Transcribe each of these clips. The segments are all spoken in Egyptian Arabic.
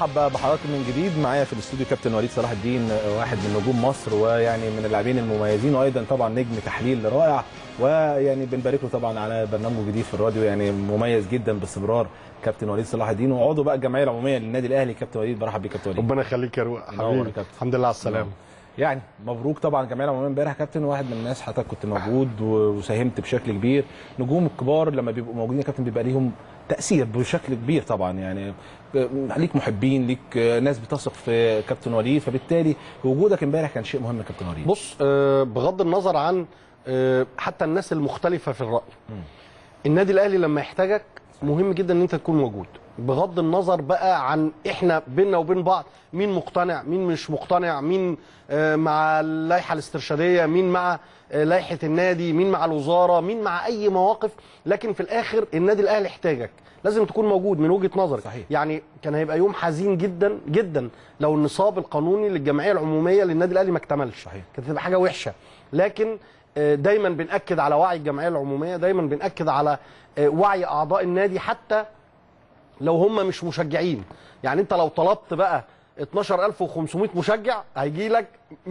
برحب بحضراتكم من جديد معايا في الاستوديو كابتن وليد صلاح الدين واحد من نجوم مصر ويعني من اللاعبين المميزين وايضا طبعا نجم تحليل رائع ويعني بنبارك له طبعا على برنامجه الجديد في الراديو يعني مميز جدا باستمرار كابتن وليد صلاح الدين وعضو بقى الجمعيه العموميه للنادي الاهلي كابتن وليد برحب بيك كابتن وليد ربنا يخليك يا روق منور يا حبيبي كابتن. الحمد لله على السلامه يعني مبروك طبعا الجمعيه العموميه امبارح يا كابتن واحد من الناس حضرتك كنت موجود وساهمت بشكل كبير نجوم الكبار لما بيبقوا موجودين يا كابتن بيبقى ليهم تاثير بشكل كبير طبعا يعني ليك محبين ليك ناس بتثق في كابتن وليد فبالتالي وجودك امبارح كان شيء مهم يا كابتن وليد بص آه، بغض النظر عن آه، حتى الناس المختلفه في الراي النادي الاهلي لما يحتاجك مهم جدا ان انت تكون موجود بغض النظر بقى عن احنا بيننا وبين بعض مين مقتنع مين مش مقتنع مين آه، مع اللائحه الاسترشاديه مين مع آه، لائحه النادي مين مع الوزاره مين مع اي مواقف لكن في الاخر النادي الاهلي يحتاجك لازم تكون موجود من وجهه نظري صحيح. يعني كان هيبقى يوم حزين جدا جدا لو النصاب القانوني للجمعيه العموميه للنادي الاهلي ما اكتملش صحيح. كانت هتبقى حاجه وحشه لكن آه، دايما بناكد على وعي الجمعيه العموميه دايما بناكد على آه، وعي اعضاء النادي حتى لو هم مش مشجعين يعني انت لو طلبت بقى 12500 مشجع هيجي لك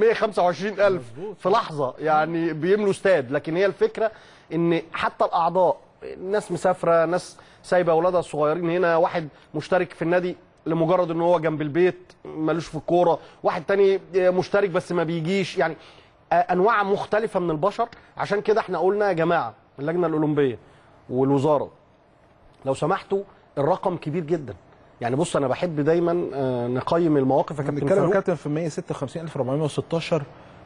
125000 في لحظه يعني بيملوا استاد لكن هي الفكره ان حتى الاعضاء ناس مسافره ناس سايبه اولادها الصغيرين هنا واحد مشترك في النادي لمجرد ان هو جنب البيت ملوش في الكوره واحد تاني مشترك بس ما بيجيش يعني انواع مختلفه من البشر عشان كده احنا قلنا يا جماعه اللجنه الاولمبيه والوزاره لو سمحتوا الرقم كبير جدا يعني بص انا بحب دايما آه، نقيم المواقف يا كابتن بنتكلم يا فاروق كابتن في 156416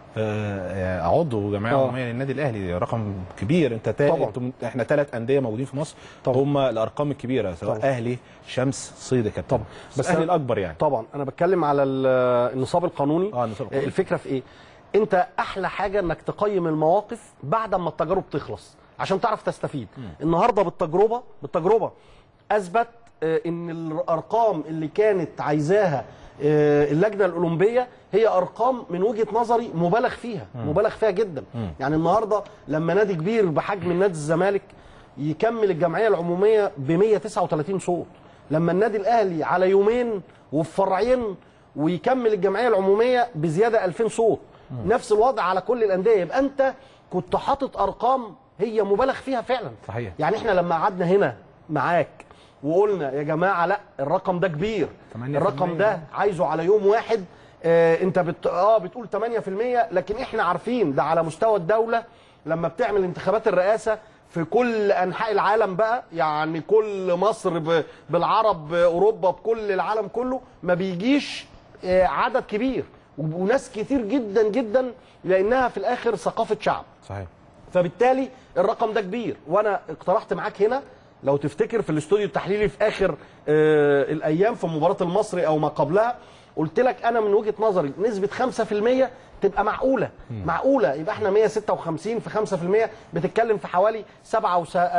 آه، عضو جمعيه آه. عموميه للنادي الاهلي رقم كبير انت تا... طبعا. انتم احنا ثلاث انديه موجودين في مصر طبعا. هم الارقام الكبيره سواء طبعا. اهلي شمس صيد يا كابتن طبعا. بس بس الاهلي أنا- الاكبر يعني طبعا انا بتكلم على ال- النصاب القانوني اه النصاب القانوني. الفكره في ايه انت احلى حاجه انك تقيم المواقف بعد ما التجارب تخلص عشان تعرف تستفيد النهارده بالتجربه بالتجربه اثبت آه، ان الارقام اللي كانت عايزاها آه، اللجنه الاولمبيه هي ارقام من وجهه نظري مبالغ فيها مبالغ فيها جدا يعني النهارده لما نادي كبير بحجم نادي الزمالك يكمل الجمعيه العموميه ب 139 صوت لما النادي الاهلي على يومين وفي فرعين ويكمل الجمعيه العموميه بزياده 2000 صوت نفس الوضع على كل الانديه يبقى انت كنت حاطط ارقام هي مبالغ فيها فعلا صحيح. يعني احنا لما قعدنا هنا معاك وقلنا يا جماعه لا الرقم ده كبير 8% الرقم ده عايزه على يوم واحد آه انت بت... اه بتقول 8% لكن احنا عارفين ده على مستوى الدوله لما بتعمل انتخابات الرئاسه في كل انحاء العالم بقى يعني كل مصر ب... بالعرب باوروبا بكل العالم كله ما بيجيش آه عدد كبير و- وناس كتير جدا جدا لانها في الاخر ثقافه شعب صحيح فبالتالي الرقم ده كبير وانا اقترحت معاك هنا لو تفتكر في الاستوديو التحليلي في اخر آه الايام في مباراه المصري او ما قبلها قلت لك انا من وجهه نظري نسبه 5% تبقى معقوله معقوله يبقى احنا 156 في 5% بتتكلم في حوالي 7 وس... آه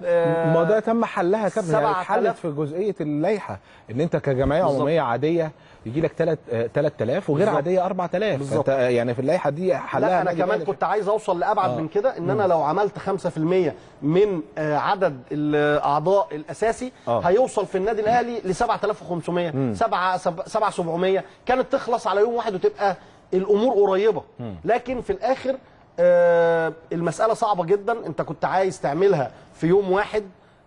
آه ما ده تم حلها يا كابتن يعني 7000 اتحلت في جزئيه اللائحه ان انت كجمعيه بالظبط. عموميه عاديه يجي لك 3000 وغير بالظبط. عاديه 4000 بالظبط. فانت يعني في اللائحه دي حلها لا انا النادي كمان الأهلي. كنت عايز اوصل لابعد آه. من كده ان انا لو عملت 5% من آه، عدد الاعضاء الاساسي آه. هيوصل في النادي الاهلي ل 7500 7 7700 كانت تخلص على يوم واحد وتبقى الامور قريبه لكن في الاخر آه، المساله صعبه جدا انت كنت عايز تعملها في يوم واحد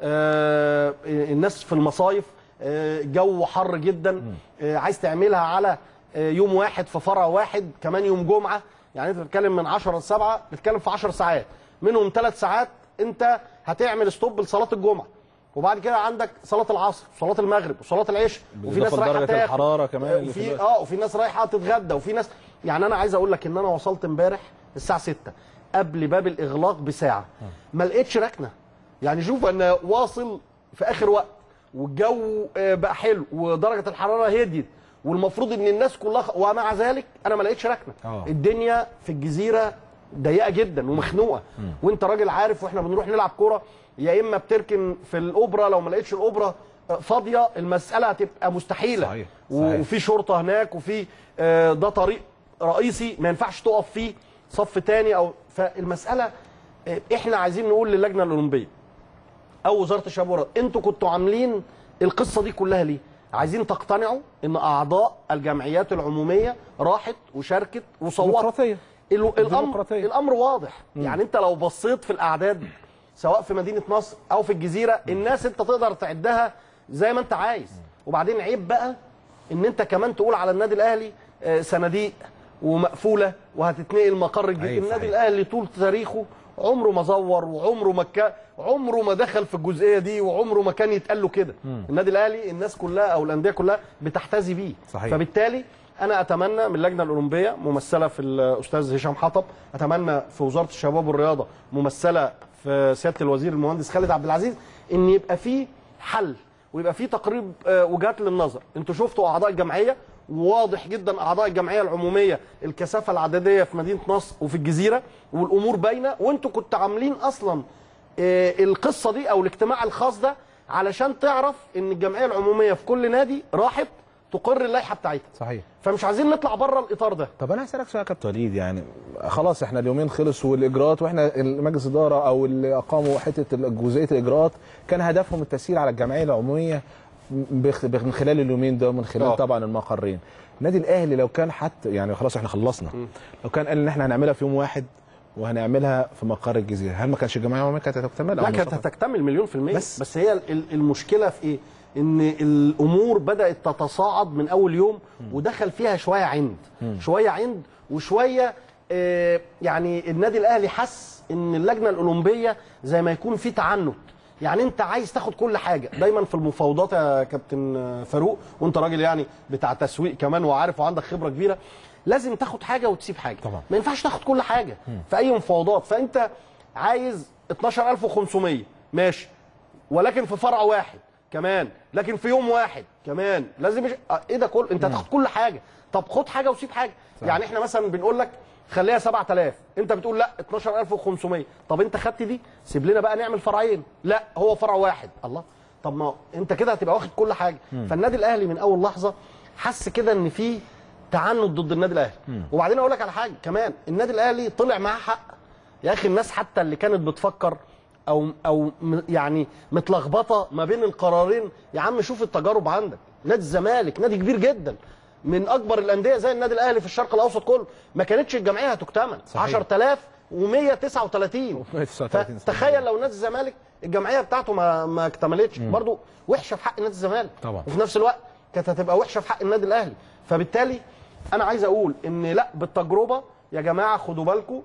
آه، الناس في المصايف آه، جو حر جدا آه، عايز تعملها على آه، يوم واحد في فرع واحد كمان يوم جمعه يعني انت بتتكلم من 10 ل 7 بتتكلم في 10 ساعات منهم ثلاث ساعات انت هتعمل ستوب لصلاه الجمعه وبعد كده عندك صلاه العصر وصلاه المغرب وصلاه العشاء وفي ناس بالإضافة رايحه لدرجة تاكل الحرارة كمان اللي في وفي الوقت. اه وفي ناس رايحه تتغدى وفي ناس يعني انا عايز اقول لك ان انا وصلت امبارح الساعه 6 قبل باب الاغلاق بساعه ما لقيتش ركنه يعني شوف انا واصل في اخر وقت والجو آه، بقى حلو ودرجه الحراره هديت والمفروض ان الناس كلها خ- ومع ذلك انا ما لقيتش ركنه آه. الدنيا في الجزيره ضيقه جدا ومخنوقه وانت راجل عارف واحنا بنروح نلعب كوره يا اما بتركن في الاوبرا لو ما لقيتش الاوبرا آه، فاضيه المساله هتبقى مستحيله صحيح، و- صحيح. وفي شرطه هناك وفي آه، ده طريق رئيسي ما ينفعش تقف فيه صف تاني او فالمساله آه، احنا عايزين نقول للجنه الاولمبيه او وزاره الشباب والرياضه انتوا كنتوا عاملين القصه دي كلها ليه؟ عايزين تقتنعوا ان اعضاء الجمعيات العموميه راحت وشاركت وصوتت ديمقراطيه ال- الامر ديمقراطية. الامر واضح يعني انت لو بصيت في الاعداد سواء في مدينه نصر او في الجزيره الناس انت تقدر تعدها زي ما انت عايز وبعدين عيب بقى ان انت كمان تقول على النادي الاهلي آه، صناديق ومقفوله وهتتنقل مقر جديد أيوة، النادي صحيح. الاهلي طول تاريخه عمره ما زور وعمره ما كان عمره ما دخل في الجزئيه دي وعمره ما كان يتقال له كده النادي الاهلي الناس كلها او الانديه كلها بتحتذي بيه صحيح. فبالتالي انا اتمنى من اللجنه الاولمبيه ممثله في الاستاذ هشام حطب اتمنى في وزاره الشباب والرياضه ممثله في سياده الوزير المهندس خالد عبد العزيز ان يبقى في حل ويبقى في تقريب آه، وجهات للنظر انتوا شفتوا اعضاء الجمعيه واضح جدا اعضاء الجمعيه العموميه الكثافه العدديه في مدينه نصر وفي الجزيره والامور باينه وانتوا كنتوا عاملين اصلا آه، القصه دي او الاجتماع الخاص ده علشان تعرف ان الجمعيه العموميه في كل نادي راحت تقر اللائحه بتاعتها صحيح فمش عايزين نطلع بره الاطار ده طب انا هسالك سؤال يا كابتن وليد يعني خلاص احنا اليومين خلصوا والاجراءات واحنا مجلس اداره او اللي اقاموا حته جزئيه الاجراءات كان هدفهم التسهيل على الجمعيه العموميه بخ- من خلال اليومين ده ومن خلال آه. طبعا المقرين النادي الاهلي لو كان حتى يعني خلاص احنا خلصنا لو كان قال ان احنا هنعملها في يوم واحد وهنعملها في مقر الجزيره هل ما كانش الجمعيه العموميه كانت هتكتمل لا أو كانت مصطفى؟ هتكتمل مليون في المية بس. بس, بس هي ال- المشكلة في ايه؟ ان الامور بدأت تتصاعد من اول يوم ودخل فيها شوية عند شوية عند وشوية آه يعني النادي الاهلي حس ان اللجنة الاولمبية زي ما يكون في تعنت يعني انت عايز تاخد كل حاجة دايما في المفاوضات يا كابتن فاروق وانت راجل يعني بتاع تسويق كمان وعارف وعندك خبرة كبيرة لازم تاخد حاجة وتسيب حاجة طبعا. ما ينفعش تاخد كل حاجة في اي مفاوضات فانت عايز 12500 ماشي ولكن في فرع واحد كمان لكن في يوم واحد كمان لازم يش... آه، ايه ده كل انت هتاخد كل حاجه طب خد حاجه وسيب حاجه صح. يعني احنا مثلا بنقول لك خليها 7000 انت بتقول لا 12500 طب انت خدت دي سيب لنا بقى نعمل فرعين لا هو فرع واحد الله طب ما انت كده هتبقى واخد كل حاجه فالنادي الاهلي من اول لحظه حس كده ان في تعنت ضد النادي الاهلي وبعدين اقول لك على حاجه كمان النادي الاهلي طلع معاه حق يا اخي الناس حتى اللي كانت بتفكر او او م- يعني متلخبطه ما بين القرارين يا عم شوف التجارب عندك نادي الزمالك نادي كبير جدا من اكبر الانديه زي النادي الاهلي في الشرق الاوسط كله ما كانتش الجمعيه هتكتمل صحيح. 10139 139 فتخيل لو نادي الزمالك الجمعيه بتاعته ما ما اكتملتش برضه وحشه في حق نادي الزمالك طبعا. وفي نفس الوقت كانت هتبقى وحشه في حق النادي الاهلي فبالتالي انا عايز اقول ان لا بالتجربه يا جماعه خدوا بالكم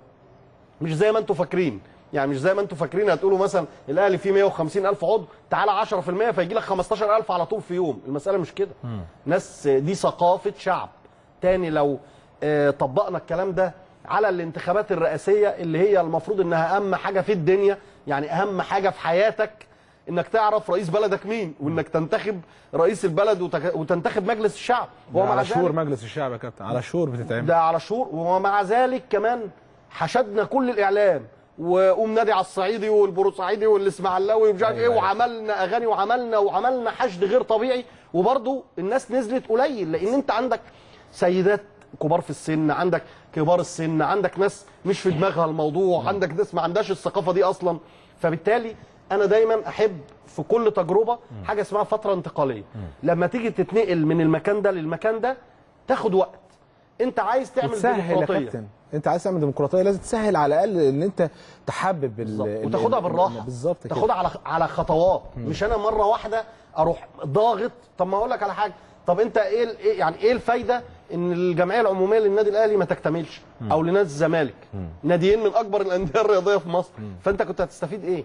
مش زي ما انتم فاكرين يعني مش زي ما انتم فاكرين هتقولوا مثلا الاهلي فيه 150 الف عضو تعالى 10% فيجي لك 15000 على طول في يوم المساله مش كده ناس دي ثقافه شعب تاني لو آه، طبقنا الكلام ده على الانتخابات الرئاسيه اللي هي المفروض انها اهم حاجه في الدنيا يعني اهم حاجه في حياتك انك تعرف رئيس بلدك مين وانك تنتخب رئيس البلد وتك- وتنتخب مجلس الشعب على ومع شهور ذلك مجلس الشعب يا كابتن على شهور بتتعمل ده على شهور ومع ذلك كمان حشدنا كل الاعلام وقوم نادي على الصعيدي والبورسعيدي والاسماعيلاوي ومش عارف ايه أيوة. وعملنا اغاني وعملنا وعملنا حشد غير طبيعي وبرضه الناس نزلت قليل لان انت عندك سيدات كبار في السن عندك كبار السن عندك ناس مش في دماغها الموضوع عندك ناس ما عندهاش الثقافه دي اصلا فبالتالي انا دايما احب في كل تجربه حاجه اسمها فتره انتقاليه لما تيجي تتنقل من المكان ده للمكان ده تاخد وقت انت عايز تعمل تسهل يا ديمقراطيه كابتن انت عايز تعمل ديمقراطيه لازم تسهل على الاقل ان انت تحبب ال- بالظبط. ال- وتاخدها ال- بالراحه بالظبط كده تاخدها على على خطوات مش انا مره واحده اروح ضاغط طب ما اقول لك على حاجه طب انت ايه ال- إيه- يعني ايه الفايده ان الجمعيه العموميه للنادي الاهلي ما تكتملش او لنادي الزمالك ناديين من اكبر الانديه الرياضيه في مصر فانت كنت هتستفيد ايه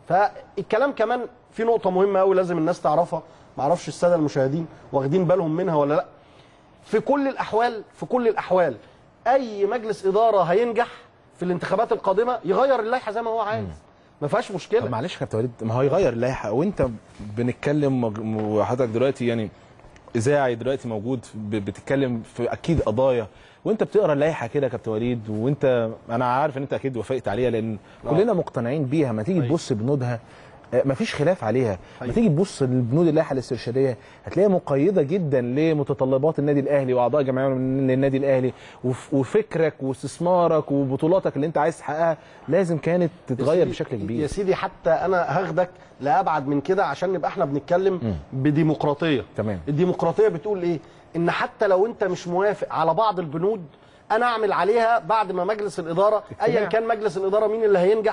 فالكلام كمان في نقطه مهمه قوي لازم الناس تعرفها ما اعرفش الساده المشاهدين واخدين بالهم منها ولا لا في كل الاحوال في كل الاحوال اي مجلس اداره هينجح في الانتخابات القادمه يغير اللائحه زي ما هو عايز ما فيهاش طب مشكله معلش يا كابتن وليد ما هو يغير اللائحه وانت بنتكلم مج- وحضرتك دلوقتي يعني اذاعي دلوقتي موجود ب- بتتكلم في اكيد قضايا وانت بتقرا اللائحه كده يا كابتن وليد وانت انا عارف ان انت اكيد وافقت عليها لان كلنا مقتنعين بيها ما تيجي تبص بنودها آه، مفيش خلاف عليها لما أيوة. تيجي تبص للبنود اللائحه الاسترشاديه هتلاقيها مقيده جدا لمتطلبات النادي الاهلي واعضاء جمعيه من النادي الاهلي وف- وفكرك واستثمارك وبطولاتك اللي انت عايز تحققها لازم كانت تتغير سيدي- بشكل يا كبير سيدي حتى انا هاخدك لابعد من كده عشان نبقى احنا بنتكلم بديمقراطيه تمام. الديمقراطيه بتقول ايه ان حتى لو انت مش موافق على بعض البنود انا اعمل عليها بعد ما مجلس الاداره ايا اجتماع. كان مجلس الاداره مين اللي هينجح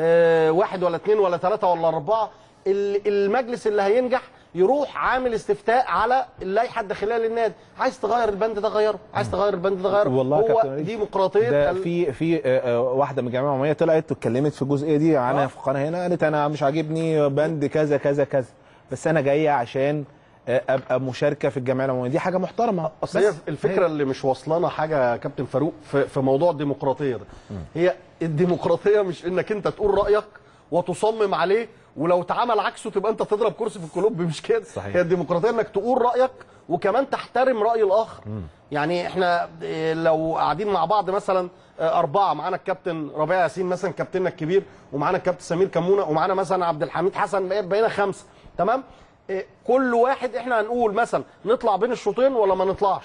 آه واحد ولا اثنين ولا ثلاثه ولا اربعه ال- المجلس اللي هينجح يروح عامل استفتاء على اللائحه الداخليه للنادي عايز تغير البند ده غيره عايز تغير البند ده غيره والله يا هو كابتن وليد، ديمقراطيه ده ال- في في آه، آه، واحده من الجمعيه العموميه طلعت واتكلمت في الجزئيه دي عنها آه. في القناه هنا قالت انا مش عاجبني بند كذا كذا كذا بس انا جايه عشان آه، ابقى مشاركه في الجمعيه العموميه دي حاجه محترمه اصل هي بس الفكره اللي مش واصلانا حاجه يا كابتن فاروق في, في موضوع الديمقراطيه ده هي الديمقراطيه مش انك انت تقول رايك وتصمم عليه ولو اتعمل عكسه تبقى انت تضرب كرسي في الكلوب مش كده صحيح. هي الديمقراطيه انك تقول رايك وكمان تحترم راي الاخر يعني احنا إيه، لو قاعدين مع بعض مثلا آه، اربعه معانا الكابتن ربيع ياسين مثلا كابتننا الكبير ومعانا الكابتن سمير كمونه ومعانا مثلا عبد الحميد حسن بقى- بقينا خمسه تمام إيه، كل واحد احنا هنقول مثلا نطلع بين الشوطين ولا ما نطلعش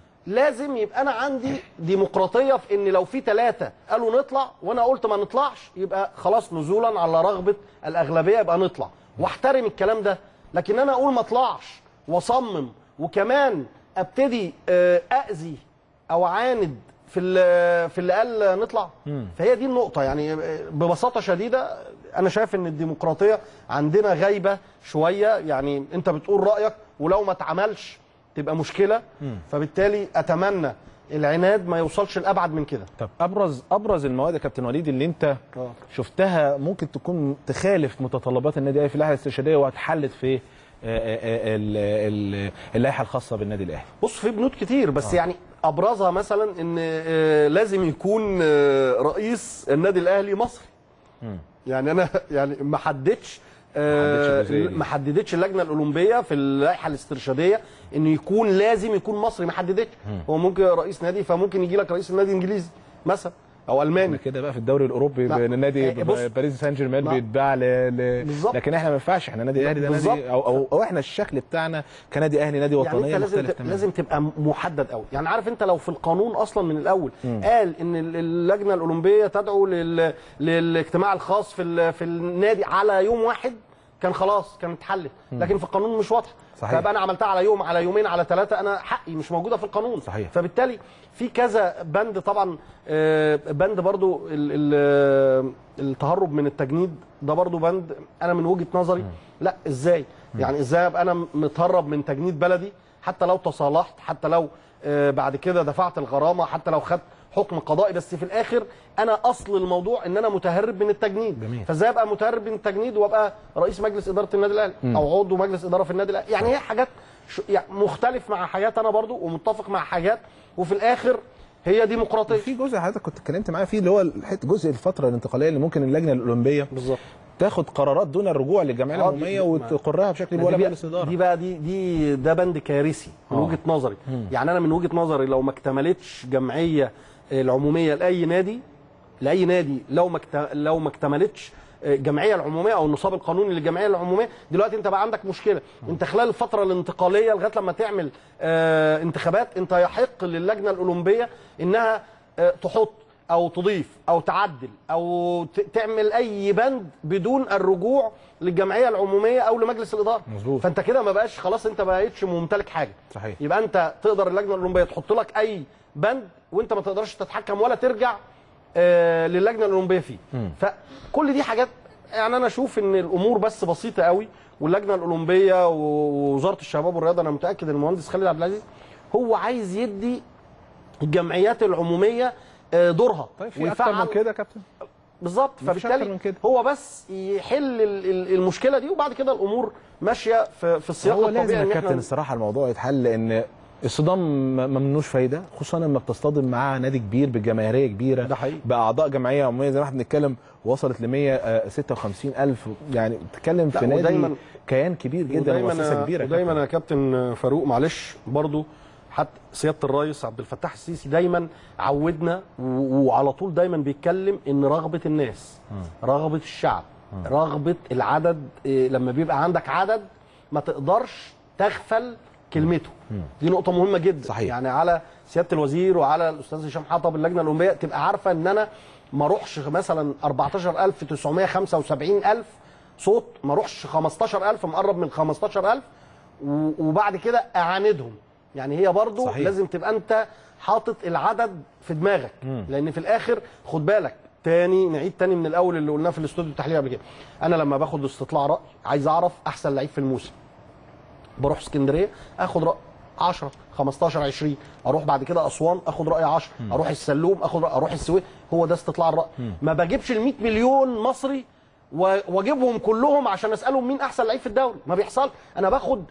لازم يبقى انا عندي ديمقراطيه في ان لو في ثلاثه قالوا نطلع وانا قلت ما نطلعش يبقى خلاص نزولا على رغبه الاغلبيه يبقى نطلع واحترم الكلام ده لكن انا اقول ما اطلعش واصمم وكمان ابتدي آه، اذي او اعاند في اللي في اللي قال نطلع فهي دي النقطه يعني آه، ببساطه شديده انا شايف ان الديمقراطيه عندنا غايبه شويه يعني انت بتقول رايك ولو ما اتعملش تبقى مشكله فبالتالي اتمنى العناد ما يوصلش لابعد من كده طب ابرز ابرز المواد يا كابتن وليد اللي انت آه. شفتها ممكن تكون تخالف متطلبات النادي الاهلي في اللائحه الاسترشاديه وهتحلت في آه، آه، آه، ال- ال- اللائحه الخاصه بالنادي الاهلي بص في بنود كتير بس يعني ابرزها مثلا ان آه، لازم يكون آه، رئيس النادي الاهلي مصري يعني انا يعني ما حددش آه، ما حددش الجزئية دي. ما حددتش اللجنه الاولمبيه في اللائحه الاسترشاديه انه يكون لازم يكون مصري ما حددتش هو ممكن رئيس نادي فممكن يجي لك رئيس النادي انجليزي مثلا او احنا الماني كده بقى في الدوري الاوروبي لا. النادي إيه، بص. باريس سان جيرمان لا. بيتباع ل... ل... بالظبط. لكن احنا ما ينفعش احنا نادي الاهلي ده بالظبط. نادي أو, او او احنا الشكل بتاعنا كنادي اهلي نادي يعني وطنيه انت لازم مختلف ت- تماما لازم تبقى محدد قوي يعني عارف انت لو في القانون اصلا من الاول قال ان ال- اللجنه الاولمبيه تدعو لل... للاجتماع الخاص في ال... في النادي على يوم واحد كان خلاص كانت اتحلت لكن في القانون مش واضحه صحيح. فيبقى انا عملتها على يوم على يومين على ثلاثه انا حقي مش موجوده في القانون صحيح. فبالتالي في كذا بند طبعا آه، بند برضو ال- ال- التهرب من التجنيد ده برضو بند انا من وجهه نظري لا ازاي يعني ازاي ابقى انا متهرب من تجنيد بلدي حتى لو تصالحت حتى لو آه، بعد كده دفعت الغرامه حتى لو خدت حكم قضائي بس في الاخر انا اصل الموضوع ان انا متهرب من التجنيد جميل. فازاي ابقى متهرب من التجنيد وابقى رئيس مجلس اداره النادي الاهلي او عضو مجلس اداره في النادي الاهلي يعني هي حاجات ش- يعني مختلف مع حاجات انا برضو ومتفق مع حاجات وفي الاخر هي ديمقراطيه في جزء حضرتك كنت اتكلمت معايا فيه اللي هو الحت- جزء الفتره الانتقاليه اللي ممكن اللجنه الاولمبيه بالظبط تاخد قرارات دون الرجوع للجمعيه آه، دي- العموميه دي- وتقرها بشكل دي ولا بقى- مجلس اداره دي بقى دي دي ده بند كارثي من آه. وجهه نظري يعني انا من وجهه نظري لو ما اكتملتش جمعيه العموميه لاي نادي لاي نادي لو ما اكت- لو ما اكتملتش الجمعيه العموميه او النصاب القانوني للجمعيه العموميه دلوقتي انت بقى عندك مشكله انت خلال الفتره الانتقاليه لغايه لما تعمل آه، انتخابات انت يحق للجنه الاولمبيه انها آه، تحط او تضيف او تعدل او ت- تعمل اي بند بدون الرجوع للجمعيه العموميه او لمجلس الاداره مظبوط. فانت كده ما بقاش خلاص انت ما بقتش ممتلك حاجه صحيح. يبقى انت تقدر اللجنه الاولمبيه تحط لك اي بند وانت ما تقدرش تتحكم ولا ترجع آه للجنه الاولمبيه فيه فكل دي حاجات يعني انا اشوف ان الامور بس بسيطه قوي واللجنه الاولمبيه ووزاره الشباب والرياضه انا متاكد ان المهندس خالد عبد العزيز هو عايز يدي الجمعيات العموميه آه، دورها طيب في اكتر من كده يا كابتن بالظبط مفيش أكتر فبالتالي من كده. هو بس يحل ال- ال- المشكله دي وبعد كده الامور ماشيه في في السياق هو لازم الطبيعي يا ان كابتن احنا الصراحه الموضوع يتحل لان الصدام ما ما منوش فايده خصوصا لما بتصطدم مع نادي كبير بجماهيريه كبيره ده حقيقي. باعضاء جمعيه عموميه زي ما احنا بنتكلم وصلت ل 156 الف يعني بتتكلم في لا، نادي ودايماً- كيان كبير جدا ومؤسسه كبيره ودايما كابتن. يا كابتن فاروق معلش برضو حتى سياده الرئيس عبد الفتاح السيسي دايما عودنا و- وعلى طول دايما بيتكلم ان رغبه الناس رغبه الشعب رغبه العدد إيه، لما بيبقى عندك عدد ما تقدرش تغفل كلمته دي نقطه مهمه جدا صحيح. يعني على سياده الوزير وعلى الاستاذ هشام حطب اللجنه الاولمبيه تبقى عارفه ان انا ما اروحش مثلا 14975 صوت ما اروحش 15000 مقرب من 15000 و- وبعد كده اعاندهم يعني هي برضو صحيح. لازم تبقى انت حاطط العدد في دماغك لان في الاخر خد بالك تاني نعيد تاني من الاول اللي قلناه في الاستوديو التحليلي قبل كده انا لما باخد استطلاع راي عايز اعرف احسن لعيب في الموسم بروح اسكندريه اخد راي 10 15 20 اروح بعد كده اسوان اخد راي 10 اروح السلوم اخد رأي اروح السويس هو ده استطلاع الراي ما بجيبش ال 100 مليون مصري و- واجيبهم كلهم عشان اسالهم مين احسن لعيب في الدوري ما بيحصل انا باخد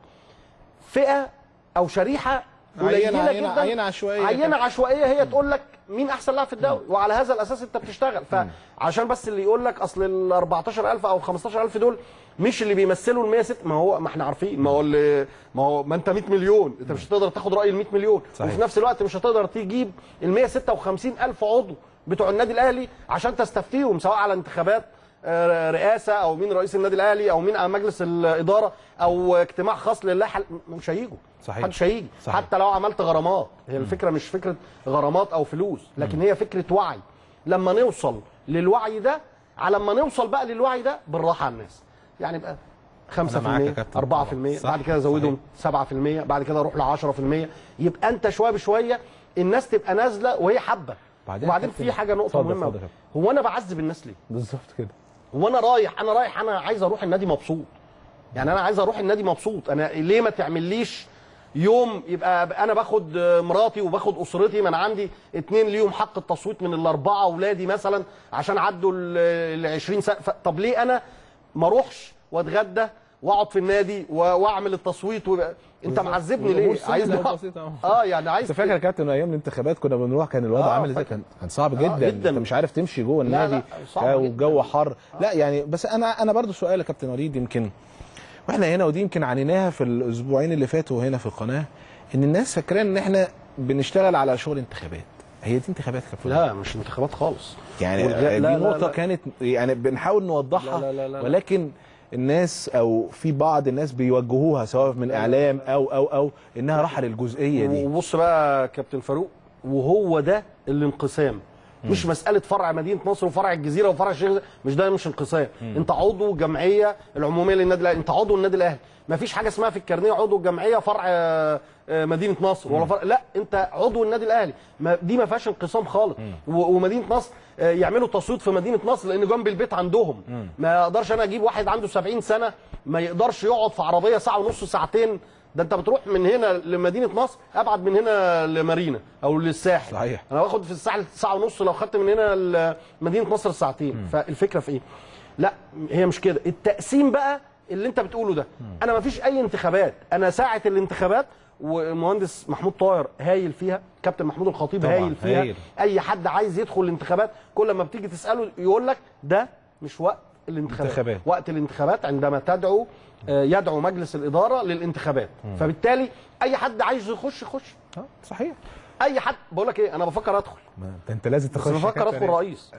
فئه او شريحه قليله عينة- جدا عينة عشوائية عينه كده. عشوائيه هي تقول لك مين احسن لاعب في الدوري وعلى هذا الاساس انت بتشتغل فعشان بس اللي يقول لك اصل ال 14000 او 15000 دول مش اللي بيمثلوا ال 106 ما هو ما احنا عارفين ما هو اللي ما هو ما انت 100 مليون انت مش هتقدر تاخد راي ال 100 مليون صحيح. وفي نفس الوقت مش هتقدر تجيب ال 156000 عضو بتوع النادي الاهلي عشان تستفتيهم سواء على انتخابات آه، رئاسه او مين رئيس النادي الاهلي او مين على مجلس الاداره او اجتماع خاص للائحه مش هيجوا صحيح. محدش هيجي صحيح. حتى لو عملت غرامات هي الفكره مش فكره غرامات او فلوس لكن هي فكره وعي لما نوصل للوعي ده على ما نوصل بقى للوعي ده بالراحه على الناس يعني بقى 5% معاك يا كابتن 4% طبعاً. صح. بعد كده زودهم 7% بعد كده اروح ل 10% يبقى انت شويه بشويه الناس تبقى نازله وهي حابه بعدين وبعدين كابتن- في حاجه نقطه اتفضل، مهمه اتفضل يا هو انا بعذب الناس ليه؟ بالظبط كده هو انا رايح انا رايح انا عايز اروح النادي مبسوط يعني انا عايز اروح النادي مبسوط انا ليه ما تعمليش يوم يبقى انا باخد مراتي وباخد اسرتي ما انا عندي اتنين ليهم حق التصويت من الاربعه اولادي مثلا عشان عدوا ال 20 سنه ف- طب ليه انا ما اروحش واتغدى واقعد في النادي و- واعمل التصويت ويبقى انت معذبني والأمور ليه سهلة عايز وبسيطة أهو. اه يعني عايز انت فاكر يا كابتن ايام الانتخابات كنا بنروح كان الوضع آه، عامل ازاي فاكر. كان كان صعب جدا, جداً. انت مش عارف تمشي جوه لا، النادي صعب آه، جداً. والجو حر لا يعني بس انا انا برضو سؤال يا كابتن وليد يمكن واحنا هنا ودي يمكن عانيناها في الاسبوعين اللي فاتوا هنا في القناه ان الناس فاكرين ان احنا بنشتغل على شغل انتخابات هي دي انتخابات يا كابتن لا مش انتخابات خالص يعني والغ- دي لا، لا، نقطة لا. كانت يعني بنحاول نوضحها لا، لا، لا، لا. ولكن الناس او في بعض الناس بيوجهوها سواء من اعلام او او او انها راحة للجزئية دي وبص بقى يا كابتن فاروق وهو ده الانقسام مش مساله فرع مدينه نصر وفرع الجزيره وفرع الشيخ زايد، مش ده مش انقسام انت عضو جمعيه العموميه للنادي الاهلي انت عضو النادي الاهلي ما فيش حاجه اسمها في الكارنيه عضو الجمعيه فرع آه، آه، مدينه نصر ولا فرع لا انت عضو النادي الاهلي ما دي ما فيهاش انقسام خالص و- ومدينه نصر آه، يعملوا تصويت في مدينه نصر لان جنب البيت عندهم ما اقدرش انا اجيب واحد عنده 70 سنه ما يقدرش يقعد في عربيه ساعه ونص ساعتين ده انت بتروح من هنا لمدينه نصر ابعد من هنا لمارينا او للساحل صحيح. انا باخد في الساعه ساعه ونص لو خدت من هنا لمدينه نصر ساعتين فالفكره في ايه لا هي مش كده التقسيم بقى اللي انت بتقوله ده انا ما فيش اي انتخابات انا ساعه الانتخابات والمهندس محمود طاهر هايل فيها كابتن محمود الخطيب طبعاً، هايل فيها هايل. اي حد عايز يدخل الانتخابات كل ما بتيجي تساله يقول لك ده مش وقت الانتخابات انتخابات. وقت الانتخابات عندما تدعو آه، يدعو مجلس الاداره للانتخابات فبالتالي اي حد عايز يخش يخش آه، صحيح اي حد بقول لك ايه انا بفكر ادخل ما ده انت لازم بس تخش يا بفكر كابتن. ادخل رئيس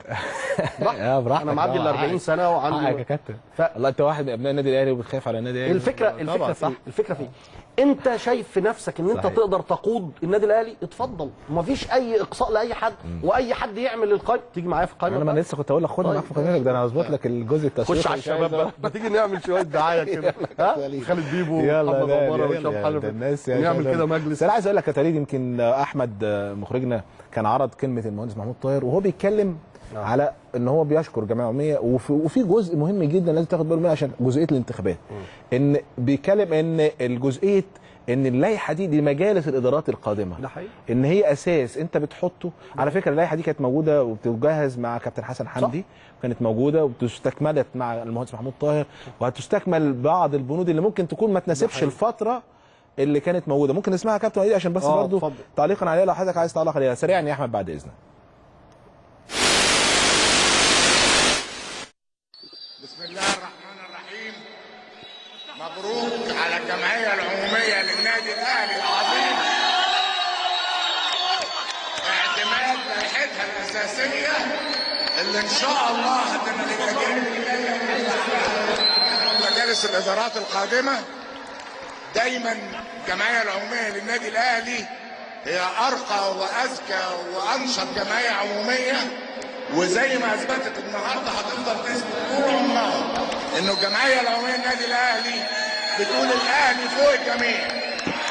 اه براحتك انا معدي ال طبعاً. 40 سنه حقك يا وعندي كابتن ف- الله انت واحد من ابناء النادي الاهلي وبتخاف على النادي الاهلي الفكره طبعاً، الفكره في صح إيه؟ الفكره في إيه؟ انت شايف في نفسك ان انت صحيح. تقدر تقود النادي الاهلي اتفضل ومفيش اي اقصاء لاي حد واي حد يعمل القائمه تيجي معايا في القائمه انا ما بقى. لسه كنت اقول لك خدني طيب. معاك في قائمتك ده انا هظبط لك الجزء التسويقي خش على مش عايز الشباب بقى ما تيجي نعمل شويه دعايه كده ها خالد بيبو يلا محمد ده عماره يلا وهشام ده حنفي الناس يا نعمل شباب. كده بس مجلس انا عايز اقول لك يا تريد يمكن احمد آه، مخرجنا كان عرض كلمه المهندس محمود طاهر وهو بيتكلم نعم. على ان هو بيشكر جمعيه عموميه وفي, وفي جزء مهم جدا لازم تاخد بالك منه عشان جزئيه الانتخابات ان بيتكلم ان الجزئيه ان اللائحه دي دي مجالس الادارات القادمه ده حقيقي. ان هي اساس انت بتحطه على فكره اللائحه دي كانت موجوده وبتجهز مع كابتن حسن حمدي كانت موجوده وتستكملت مع المهندس محمود طاهر وهتستكمل بعض البنود اللي ممكن تكون ما تناسبش حقيقي. الفتره اللي كانت موجوده ممكن نسمعها يا كابتن وليد عشان بس آه، برضو اتفضل. تعليقا عليها لو حضرتك عايز تعلق عليها سريعا يا احمد بعد اذنك بسم الله الرحمن الرحيم مبروك على الجمعية العمومية للنادي الأهلي العظيم اعتماد لائحتها الأساسية اللي إن شاء الله هتبقى الأجيال الجاية مجالس الادارات القادمه دايما الجمعيه العموميه للنادي الاهلي هي ارقى واذكى وانشط جمعيه عموميه وزي ما اثبتت النهارده هتفضل تثبت طول عمرها انه الجمعيه العموميه للنادي الاهلي بتقول الاهلي فوق الجميع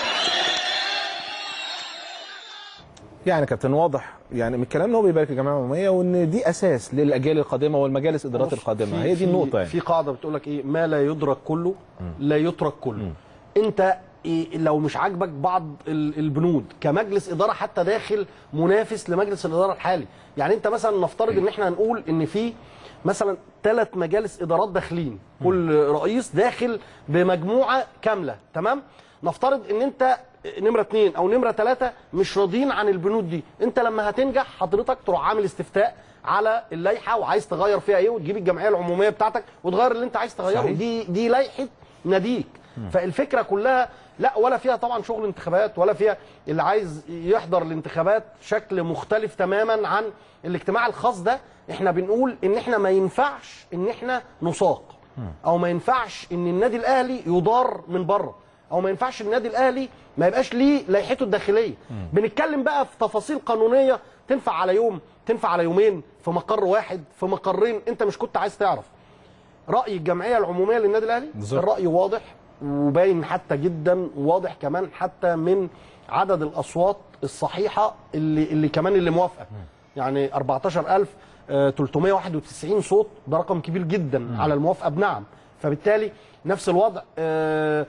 يعني كابتن واضح يعني من الكلام ان هو بيبارك الجمعيه العموميه وان دي اساس للاجيال القادمه والمجالس الادارات القادمه في- هي دي في- النقطه يعني في قاعده بتقول لك ايه ما لا يدرك كله لا يترك كله انت إيه لو مش عاجبك بعض ال- البنود كمجلس اداره حتى داخل منافس لمجلس الاداره الحالي يعني انت مثلا نفترض ان احنا هنقول ان في مثلا ثلاث مجالس ادارات داخلين كل رئيس داخل بمجموعه كامله تمام نفترض ان انت نمره اثنين او نمره ثلاثه مش راضيين عن البنود دي انت لما هتنجح حضرتك تروح عامل استفتاء على اللائحه وعايز تغير فيها ايه وتجيب الجمعيه العموميه بتاعتك وتغير اللي انت عايز تغيره صحيح. دي دي لائحه ناديك فالفكره كلها لا ولا فيها طبعا شغل انتخابات ولا فيها اللي عايز يحضر الانتخابات شكل مختلف تماما عن الاجتماع الخاص ده احنا بنقول ان احنا ما ينفعش ان احنا نساق او ما ينفعش ان النادي الاهلي يدار من بره او ما ينفعش النادي الاهلي ما يبقاش ليه لائحته الداخليه بنتكلم بقى في تفاصيل قانونيه تنفع على يوم تنفع على يومين في مقر واحد في مقرين انت مش كنت عايز تعرف راي الجمعيه العموميه للنادي الاهلي بالظبط. الراي واضح وباين حتى جدا واضح كمان حتى من عدد الاصوات الصحيحه اللي اللي كمان اللي موافقه يعني 14391 صوت ده رقم كبير جدا على الموافقه بنعم فبالتالي نفس الوضع آه،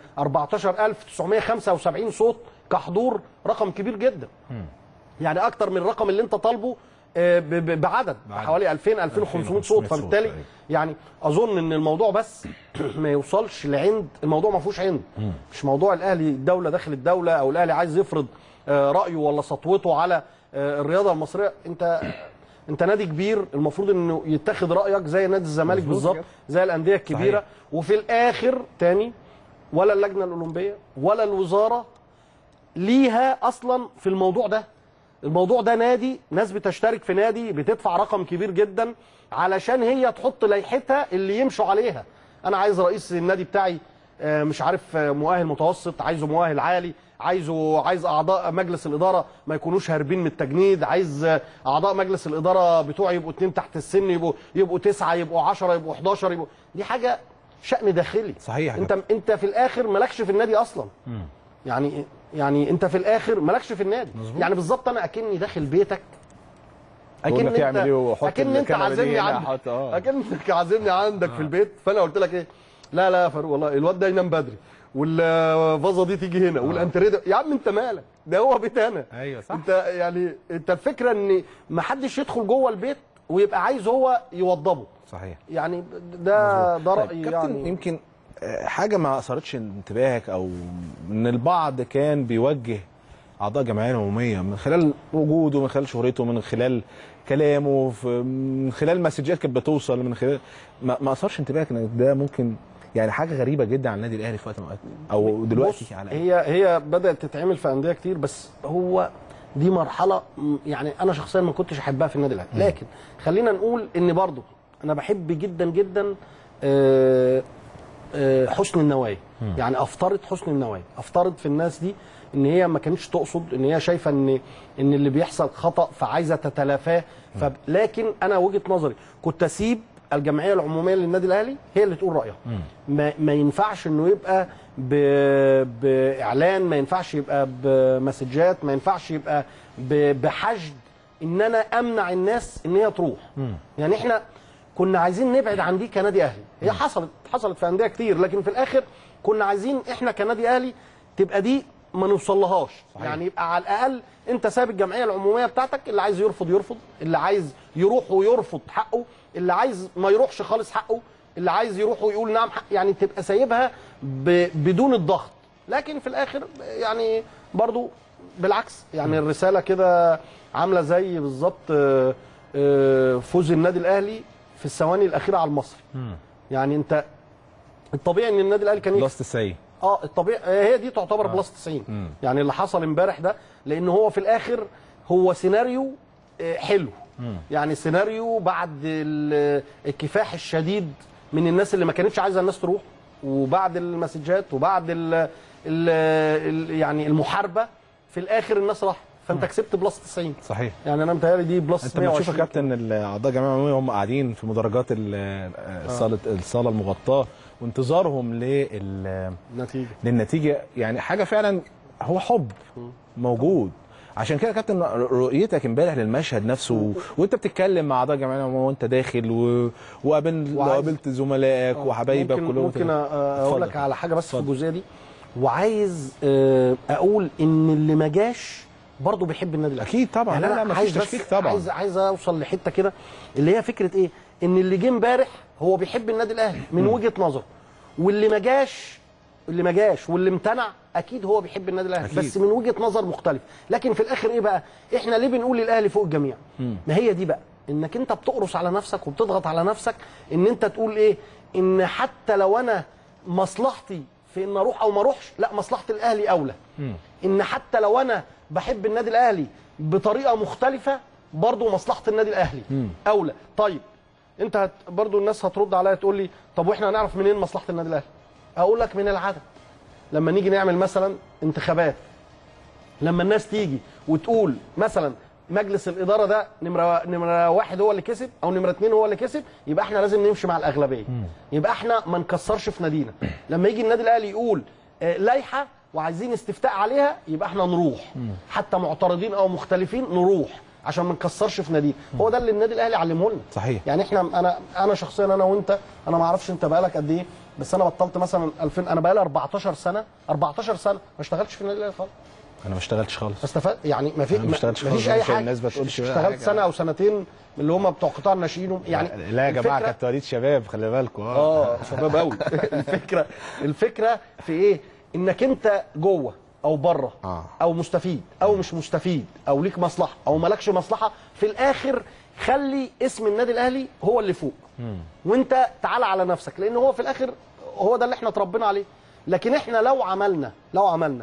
14975 صوت كحضور رقم كبير جدا يعني اكتر من الرقم اللي انت طالبه آه، ب- ب- بعدد بعدد. حوالي 2000 2500 صوت 2500 صوت، فبالتالي أيوة. يعني اظن ان الموضوع بس ما يوصلش لعند الموضوع ما فيهوش عند مش موضوع الاهلي الدوله داخل الدوله او الاهلي عايز يفرض آه، رايه ولا سطوته على آه، الرياضه المصريه انت انت نادي كبير المفروض انه يتخذ رايك زي نادي الزمالك مظبوط بالظبط كده. زي الانديه الكبيره صحيح. وفي الاخر تاني ولا اللجنه الاولمبيه ولا الوزاره ليها اصلا في الموضوع ده الموضوع ده نادي ناس بتشترك في نادي بتدفع رقم كبير جدا علشان هي تحط لائحتها اللي يمشوا عليها انا عايز رئيس النادي بتاعي آه، مش عارف آه، مؤهل متوسط عايزه مؤهل عالي عايزه عايز اعضاء مجلس الاداره ما يكونوش هاربين من التجنيد عايز آه، اعضاء مجلس الاداره بتوعي يبقوا اتنين تحت السن يبقوا يبقوا تسعه يبقوا 10 يبقوا 11 يبقوا دي حاجه شأن داخلي صحيح يا انت انت في الاخر مالكش في النادي اصلا يعني يعني انت في الاخر مالكش في النادي مظبوط. يعني بالظبط انا اكني داخل بيتك تقول لك اعمل ايه وحط اكن انت الكنبة دي عازمني هنا، عندك حط- آه. اكنك عازمني عندك في البيت فانا قلت لك ايه لا لا يا فاروق والله الواد ده ينام بدري والفازه دي تيجي هنا والانتريه ده يا عم انت مالك ده هو بيت انا ايوه صح انت يعني انت الفكره ان ما حدش يدخل جوه البيت ويبقى عايز هو يوضبه صحيح يعني ده ده رايي طيب كابتن يعني يمكن آه، حاجه ما اثرتش انتباهك او ان البعض كان بيوجه اعضاء الجمعيه العموميه من خلال وجوده من خلال شهرته من خلال كلامه في- من خلال مسجات كانت بتوصل من خلال ما, ما اثرش انتباهك ان ده ممكن يعني حاجه غريبه جدا على النادي الاهلي في وقت من الأوقات، او دلوقتي بص، على هي هي بدات تتعمل في انديه كتير بس هو دي مرحله م، يعني انا شخصيا ما كنتش احبها في النادي الاهلي لكن خلينا نقول ان برضو انا بحب جدا جدا آه، آه، حسن النوايا يعني افترض حسن النوايا افترض في الناس دي ان هي ما كانتش تقصد ان هي شايفه ان ان اللي بيحصل خطا فعايزه تتلافاه ف... لكن انا وجهه نظري كنت اسيب الجمعيه العموميه للنادي الاهلي هي اللي تقول رايها ما, ما ينفعش انه يبقى ب... باعلان ما ينفعش يبقى بمسجات ما ينفعش يبقى ب... بحشد ان انا امنع الناس ان هي تروح يعني احنا كنا عايزين نبعد عن دي كنادي اهلي هي حصلت حصلت في انديه كتير لكن في الاخر كنا عايزين احنا كنادي اهلي تبقى دي ما نوصلهاش يعني يبقى على الاقل انت ساب الجمعيه العموميه بتاعتك اللي عايز يرفض يرفض اللي عايز يروح ويرفض حقه اللي عايز ما يروحش خالص حقه اللي عايز يروح ويقول نعم حق يعني تبقى سايبها ب... بدون الضغط لكن في الاخر يعني برضو بالعكس يعني الرساله كده عامله زي بالظبط آه، آه، فوز النادي الاهلي في الثواني الاخيره على المصري يعني انت الطبيعي ان النادي الاهلي كان يكسب لاست السي اه الطبيعي هي دي تعتبر بلس 90 يعني اللي حصل امبارح ده لان هو في الاخر هو سيناريو آه، حلو يعني سيناريو بعد ال- الكفاح الشديد من الناس اللي ما كانتش عايزه الناس تروح وبعد المسجات وبعد ال ال ال يعني المحاربه في الاخر الناس راحت فانت كسبت بلس 90 صحيح يعني انا متهيألي دي بلس انت بتشوف يا 120 كابتن الاعضاء الجمعيه العموميه هم قاعدين في مدرجات ال- الصاله الصاله المغطاه وانتظارهم لل نتيجه للنتيجه يعني حاجه فعلا هو حب موجود عشان كده يا كابتن رؤيتك امبارح للمشهد نفسه و... وانت بتتكلم مع اعضاء الجمعيه العموميه وانت داخل و... وقابل وعايز- وقابلت زملائك وحبايبك ممكن كلهم ممكن أ- اقول لك اتفضل. على حاجه بس في اتفضل. الجزئيه دي وعايز آه، اقول ان اللي ما جاش برضه بيحب النادي الاهلي اكيد طبعا يعني لا لا انا مفيش عايز بس تشكيك طبعا عايز عايز اوصل لحته كده اللي هي فكره ايه ان اللي جه امبارح هو بيحب النادي الاهلي من وجهه نظره واللي ما جاش اللي ما جاش واللي امتنع اكيد هو بيحب النادي الاهلي أكيد. بس من وجهه نظر مختلف لكن في الاخر ايه بقى احنا ليه بنقول الاهلي فوق الجميع ما هي دي بقى انك انت بتقرص على نفسك وبتضغط على نفسك ان انت تقول ايه ان حتى لو انا مصلحتي في ان اروح او ما اروحش لا مصلحه الاهلي اولى ان حتى لو انا بحب النادي الاهلي بطريقه مختلفه برضه مصلحه النادي الاهلي اولى طيب انت هت برضه الناس هترد عليا تقول لي طب واحنا هنعرف منين مصلحه النادي الاهلي اقول لك من العدد لما نيجي نعمل مثلا انتخابات لما الناس تيجي وتقول مثلا مجلس الاداره ده نمره نمره واحد هو اللي كسب او نمره اثنين هو اللي كسب يبقى احنا لازم نمشي مع الاغلبيه يبقى احنا ما نكسرش في نادينا لما يجي النادي الاهلي يقول آه، لائحه وعايزين استفتاء عليها يبقى احنا نروح حتى معترضين او مختلفين نروح عشان ما نكسرش في نادينا هو ده اللي النادي الاهلي علمه لنا صحيح. يعني احنا انا انا شخصيا انا وانت انا ما اعرفش انت بقالك قد ايه بس انا بطلت مثلا 2000 انا بقالي 14 سنه 14 سنه ما اشتغلتش في النادي الاهلي خالص انا ما اشتغلتش خالص استفاد يعني ما في أنا ما اشتغلتش ما فيش خالص اي عشان حاجه الناس ما تقولش بقى اشتغلت حاجة. سنه او سنتين من اللي هم بتوع قطاع الناشئين يعني لا يا جماعه الفكرة- كانت تواليد شباب خلي بالكم اه اه شباب قوي الفكره الفكره في ايه انك انت جوه او بره آه. او مستفيد او مش مستفيد او ليك مصلحه او مالكش مصلحه في الاخر خلي اسم النادي الاهلي هو اللي فوق وانت تعالى على نفسك لان هو في الاخر هو ده اللي احنا اتربينا عليه لكن احنا لو عملنا لو عملنا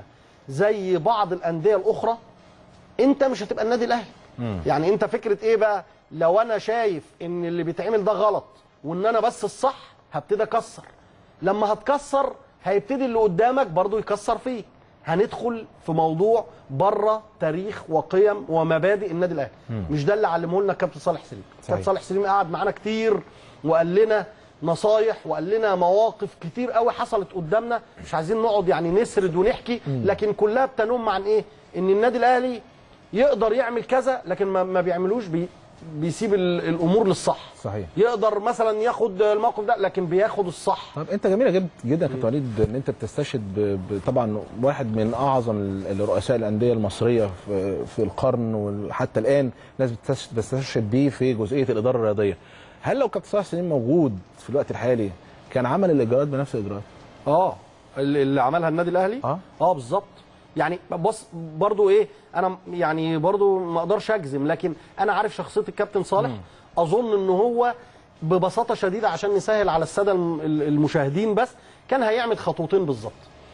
زي بعض الانديه الاخرى انت مش هتبقى النادي الاهلي يعني انت فكره ايه بقى لو انا شايف ان اللي بيتعمل ده غلط وان انا بس الصح هبتدي اكسر لما هتكسر هيبتدي اللي قدامك برضو يكسر فيك هندخل في موضوع بره تاريخ وقيم ومبادئ النادي الاهلي مش ده اللي علمه لنا كابتن صالح سليم كابتن صالح سليم قعد معانا كتير وقال لنا نصايح وقال لنا مواقف كتير قوي حصلت قدامنا مش عايزين نقعد يعني نسرد ونحكي لكن كلها بتنم عن ايه ان النادي الاهلي يقدر يعمل كذا لكن ما, ما بيعملوش بي بيسيب ال- الامور للصح صحيح. يقدر مثلا ياخد الموقف ده لكن بياخد الصح طب انت جميله جدا جدا يا كابتن وليد ان انت بتستشهد ب... ب... طبعا واحد من اعظم ال- الرؤساء الانديه المصريه في, في القرن وحتى الان ناس بتستش- بتستشهد بيه في جزئيه الاداره الرياضيه هل لو كابتن صالح سليم موجود في الوقت الحالي كان عمل الاجراءات بنفس الاجراءات اه اللي اللي عملها النادي الاهلي اه. اه بالظبط يعني بص برضو ايه انا يعني برضو ما اقدرش اجزم لكن انا عارف شخصيه الكابتن صالح اظن ان هو ببساطه شديده عشان نسهل على الساده الم- المشاهدين بس كان هيعمل خطوتين بالظبط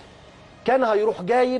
كان هيروح جايب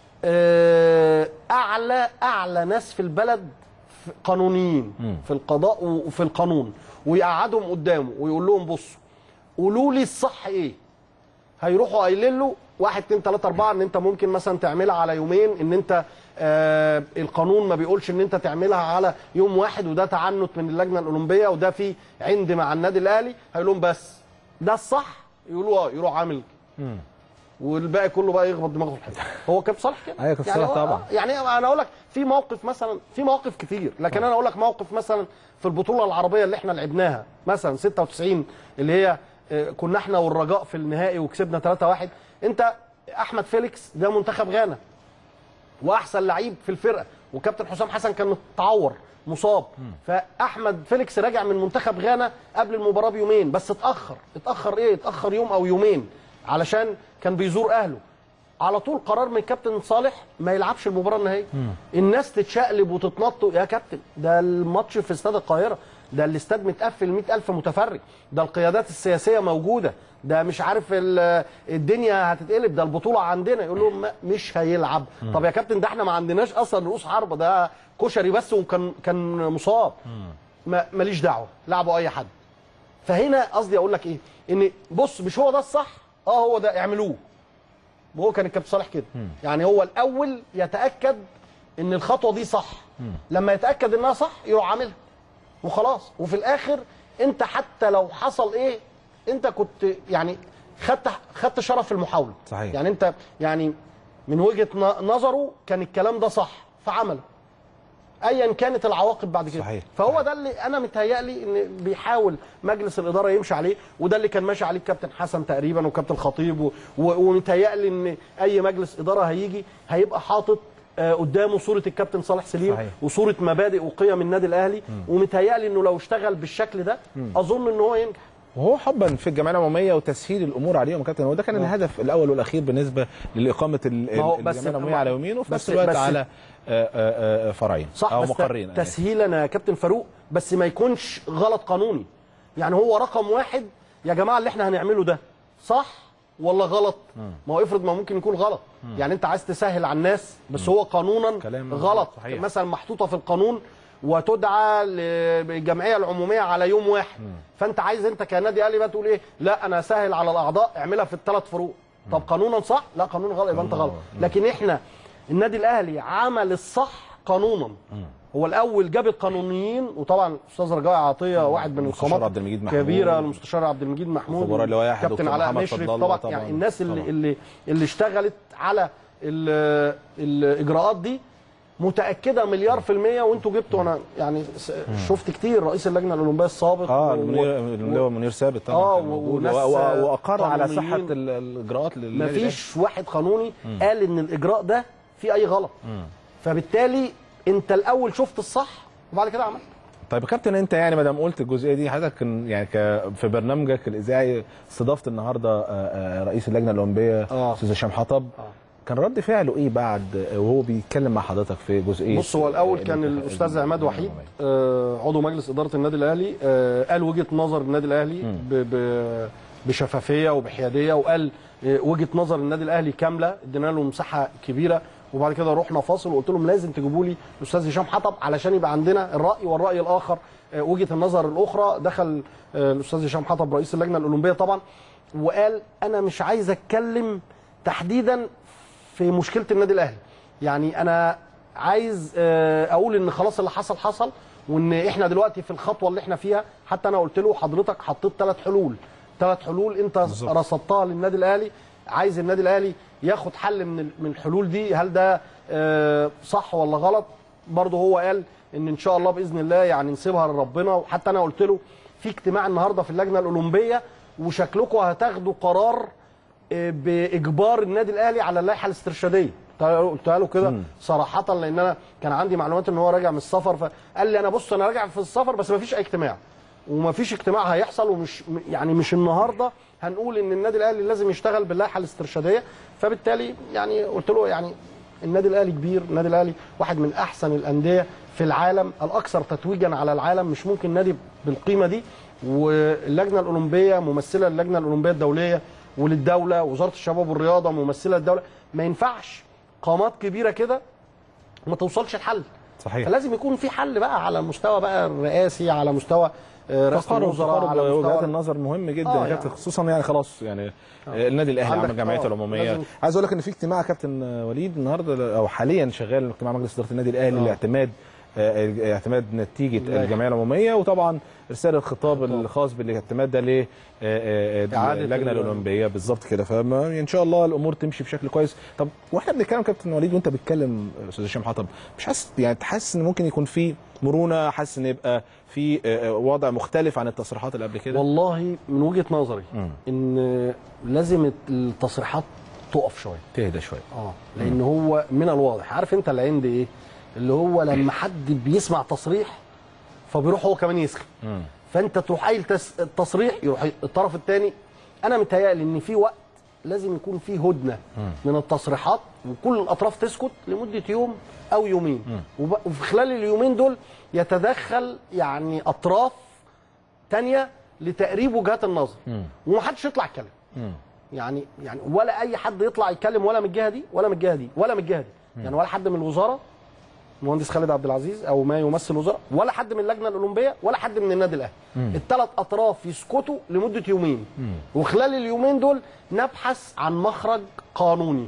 آه، اعلى اعلى ناس في البلد في- قانونيين في القضاء وفي القانون ويقعدهم قدامه ويقول لهم بصوا قولوا لي الصح ايه هيروحوا قايلين له واحد اتنين تلاته اربعه ان انت ممكن مثلا تعملها على يومين ان انت آه القانون ما بيقولش ان انت تعملها على يوم واحد وده تعنت من اللجنه الاولمبيه وده في عند مع النادي الاهلي هيقول لهم بس ده الصح يقولوا اه يروح عامل والباقي كله بقى يخبط دماغه في الحيط هو كابتن صالح كده أيوة كابتن يعني صالح هو- طبعا. يعني انا اقول لك في موقف مثلا في مواقف كتير لكن انا اقول لك موقف مثلا في البطوله العربيه اللي احنا لعبناها مثلا 96 اللي هي آه، كنا احنا والرجاء في النهائي وكسبنا 3-1 انت احمد فيليكس ده منتخب غانا واحسن لعيب في الفرقه وكابتن حسام حسن كان متعور مصاب فاحمد فيليكس راجع من منتخب غانا قبل المباراه بيومين بس اتاخر اتاخر ايه اتاخر يوم او يومين علشان كان بيزور اهله على طول قرار من كابتن صالح ما يلعبش المباراه النهائيه الناس تتشقلب وتتنط يا كابتن ده الماتش في استاد القاهره ده الاستاد متقفل 100000 متفرج ده القيادات السياسيه موجوده ده مش عارف ال- الدنيا هتتقلب ده البطوله عندنا يقول لهم ما- مش هيلعب طب يا كابتن ده احنا ما عندناش اصلا رؤوس حربه ده كشري بس وكان كان مصاب ما ماليش دعوه لعبوا اي حد فهنا قصدي اقول لك ايه ان بص مش هو ده الصح اه هو ده اعملوه وهو كان الكابتن صالح كده يعني هو الاول يتاكد ان الخطوه دي صح لما يتاكد انها صح يروح عاملها وخلاص وفي الاخر انت حتى لو حصل ايه انت كنت يعني خدت خدت شرف المحاوله صحيح. يعني انت يعني من وجهه ن- نظره كان الكلام ده صح فعمله ايا كانت العواقب بعد كده صحيح. فهو ده اللي انا متهيألي ان بيحاول مجلس الاداره يمشي عليه وده اللي كان ماشي عليه الكابتن حسن تقريبا وكابتن خطيب و- و- ومتهيألي ان اي مجلس اداره هيجي هيبقى حاطط آه، قدامه صوره الكابتن صالح سليم صحيح. وصوره مبادئ وقيم النادي الاهلي ومتهيألي انه لو اشتغل بالشكل ده اظن ان هو ينجح وهو حبا في الجمعيه العموميه وتسهيل الامور عليهم يا كابتن هو ده كان الهدف الاول والاخير بالنسبه لاقامه ال- ما هو ال- بس- الجمعيه العموميه ما- على يومين وفي بس- نفس الوقت بس- على آه، آه، آه، فرعين صح او بس مقرين أنا آسف. تسهيلا يا كابتن فاروق بس ما يكونش غلط قانوني يعني هو رقم واحد يا جماعه اللي احنا هنعمله ده صح ولا غلط ما هو افرض ما ممكن يكون غلط يعني انت عايز تسهل على الناس بس هو قانونا كلام غلط صحيح. مثلا محطوطه في القانون وتدعى للجمعيه العموميه على يوم واحد فانت عايز انت كنادي اهلي بقى تقول ايه لا انا اسهل على الاعضاء اعملها في الثلاث فروق طب قانونا صح لا قانونا غلط يبقى انت غلط لكن احنا النادي الاهلي عمل الصح قانونا هو الاول جاب القانونيين وطبعا استاذ رجاء عطيه واحد من المستشار القامات عبد المجيد محمود. كبيره المستشار عبد المجيد محمود خبراء اللواء يحيى كابتن دكتور علاء محمد مشرف فضل طبعا, طبعاً. يعني الناس اللي طبعاً. اللي اللي اشتغلت على ال- الاجراءات دي متاكده مليار في الميه وانتوا جبتوا انا يعني س- شفت كتير رئيس اللجنه الاولمبيه السابق اه و- المنير و- اللواء منير ثابت طبعا آه، كان موجود وناس و- و- واقر على قانونيين. صحه ال- الاجراءات للنادي الأهلي. مفيش واحد قانوني قال ان الاجراء ده فيه اي غلط فبالتالي انت الاول شفت الصح وبعد كده عملت طيب يا كابتن انت يعني ما دام قلت الجزئيه دي حضرتك كان يعني ك- في برنامجك الاذاعي استضافت النهارده آه، آه، رئيس اللجنه الاولمبيه آه. استاذ هشام حطب كان رد فعله ايه بعد آه، وهو بيتكلم مع حضرتك في جزئيه بص هو الاول آه، كان المنتخب- الاستاذ عماد وحيد العمومية. آه، عضو مجلس اداره النادي الاهلي آه، قال وجهه نظر النادي الاهلي ب- ب- بشفافيه وبحياديه وقال آه، وجهه نظر النادي الاهلي كامله ادينا له مساحه كبيره وبعد كده رحنا فاصل وقلت لهم لازم تجيبوا لي الاستاذ هشام حطب علشان يبقى عندنا الراي والراي الاخر آه، وجهه النظر الاخرى دخل آه، الاستاذ هشام حطب رئيس اللجنه الاولمبيه طبعا وقال انا مش عايز اتكلم تحديدا في مشكله النادي الاهلي يعني انا عايز آه، اقول ان خلاص اللي حصل حصل وان احنا دلوقتي في الخطوه اللي احنا فيها حتى انا قلت له حضرتك حطيت ثلاث حلول ثلاث حلول انت بالظبط. رصدتها للنادي الاهلي عايز النادي الاهلي ياخد حل من ال- من الحلول دي هل ده آه، صح ولا غلط برضه هو قال ان ان شاء الله باذن الله يعني نسيبها لربنا وحتى انا قلت له في اجتماع النهارده في اللجنه الاولمبيه وشكلكم هتاخدوا قرار باجبار النادي الاهلي على اللائحه الاسترشاديه قلتها له كده صراحه لان انا كان عندي معلومات ان هو راجع من السفر فقال لي انا بص انا راجع في السفر بس ما فيش اي اجتماع وما فيش اجتماع هيحصل ومش يعني مش النهارده هنقول ان النادي الاهلي لازم يشتغل باللائحه الاسترشاديه فبالتالي يعني قلت له يعني النادي الاهلي كبير النادي الاهلي واحد من احسن الانديه في العالم الاكثر تتويجا على العالم مش ممكن نادي بالقيمه دي واللجنه الاولمبيه ممثله اللجنه الاولمبيه الدوليه وللدوله وزاره الشباب والرياضه ممثله الدوله ما ينفعش قامات كبيره كده وما توصلش الحل صحيح فلازم يكون في حل بقى على المستوى بقى الرئاسي على مستوى آه، رئاسه تقارب الوزراء تقارب على وجهات مستوى النظر مهم جدا آه يا كابتن يعني. خصوصا يعني خلاص يعني آه. النادي الاهلي عندك- عمل جمعيته آه، العموميه لازم- عايز اقول لك ان في اجتماع يا كابتن آه، وليد النهارده او حاليا شغال اجتماع مجلس اداره النادي الاهلي آه. لاعتماد آه، اعتماد نتيجه اللائحة. الجمعيه العموميه وطبعا ارسال الخطاب الخاص بالاعتماد ده ل إعادة اللجنه ال- الاولمبيه بالظبط كده فما ان شاء الله الامور تمشي بشكل كويس طب واحنا بنتكلم كابتن وليد وانت بتتكلم استاذ هشام حطب مش حاسس يعني تحس ان ممكن يكون في مرونه حاسس ان يبقى في آه، آه، وضع مختلف عن التصريحات اللي قبل كده والله من وجهه نظري مم. ان لازم التصريحات تقف شويه تهدى شويه اه لان هو من الواضح عارف انت العند ايه اللي هو لما حد بيسمع تصريح فبيروح هو كمان يسخن فانت تروح قايل تس- التصريح يروح الطرف الثاني انا متهيألي ان في وقت لازم يكون في هدنه من التصريحات وكل الاطراف تسكت لمده يوم او يومين وب- وفي خلال اليومين دول يتدخل يعني اطراف تانية لتقريب وجهات النظر ومحدش يطلع يتكلم يعني يعني ولا اي حد يطلع يتكلم ولا من الجهه دي ولا من الجهه دي ولا من الجهه دي يعني ولا حد من الوزاره المهندس خالد عبد العزيز او ما يمثل وزراء ولا حد من اللجنه الاولمبيه ولا حد من النادي الاهلي الثلاث اطراف يسكتوا لمده يومين وخلال اليومين دول نبحث عن مخرج قانوني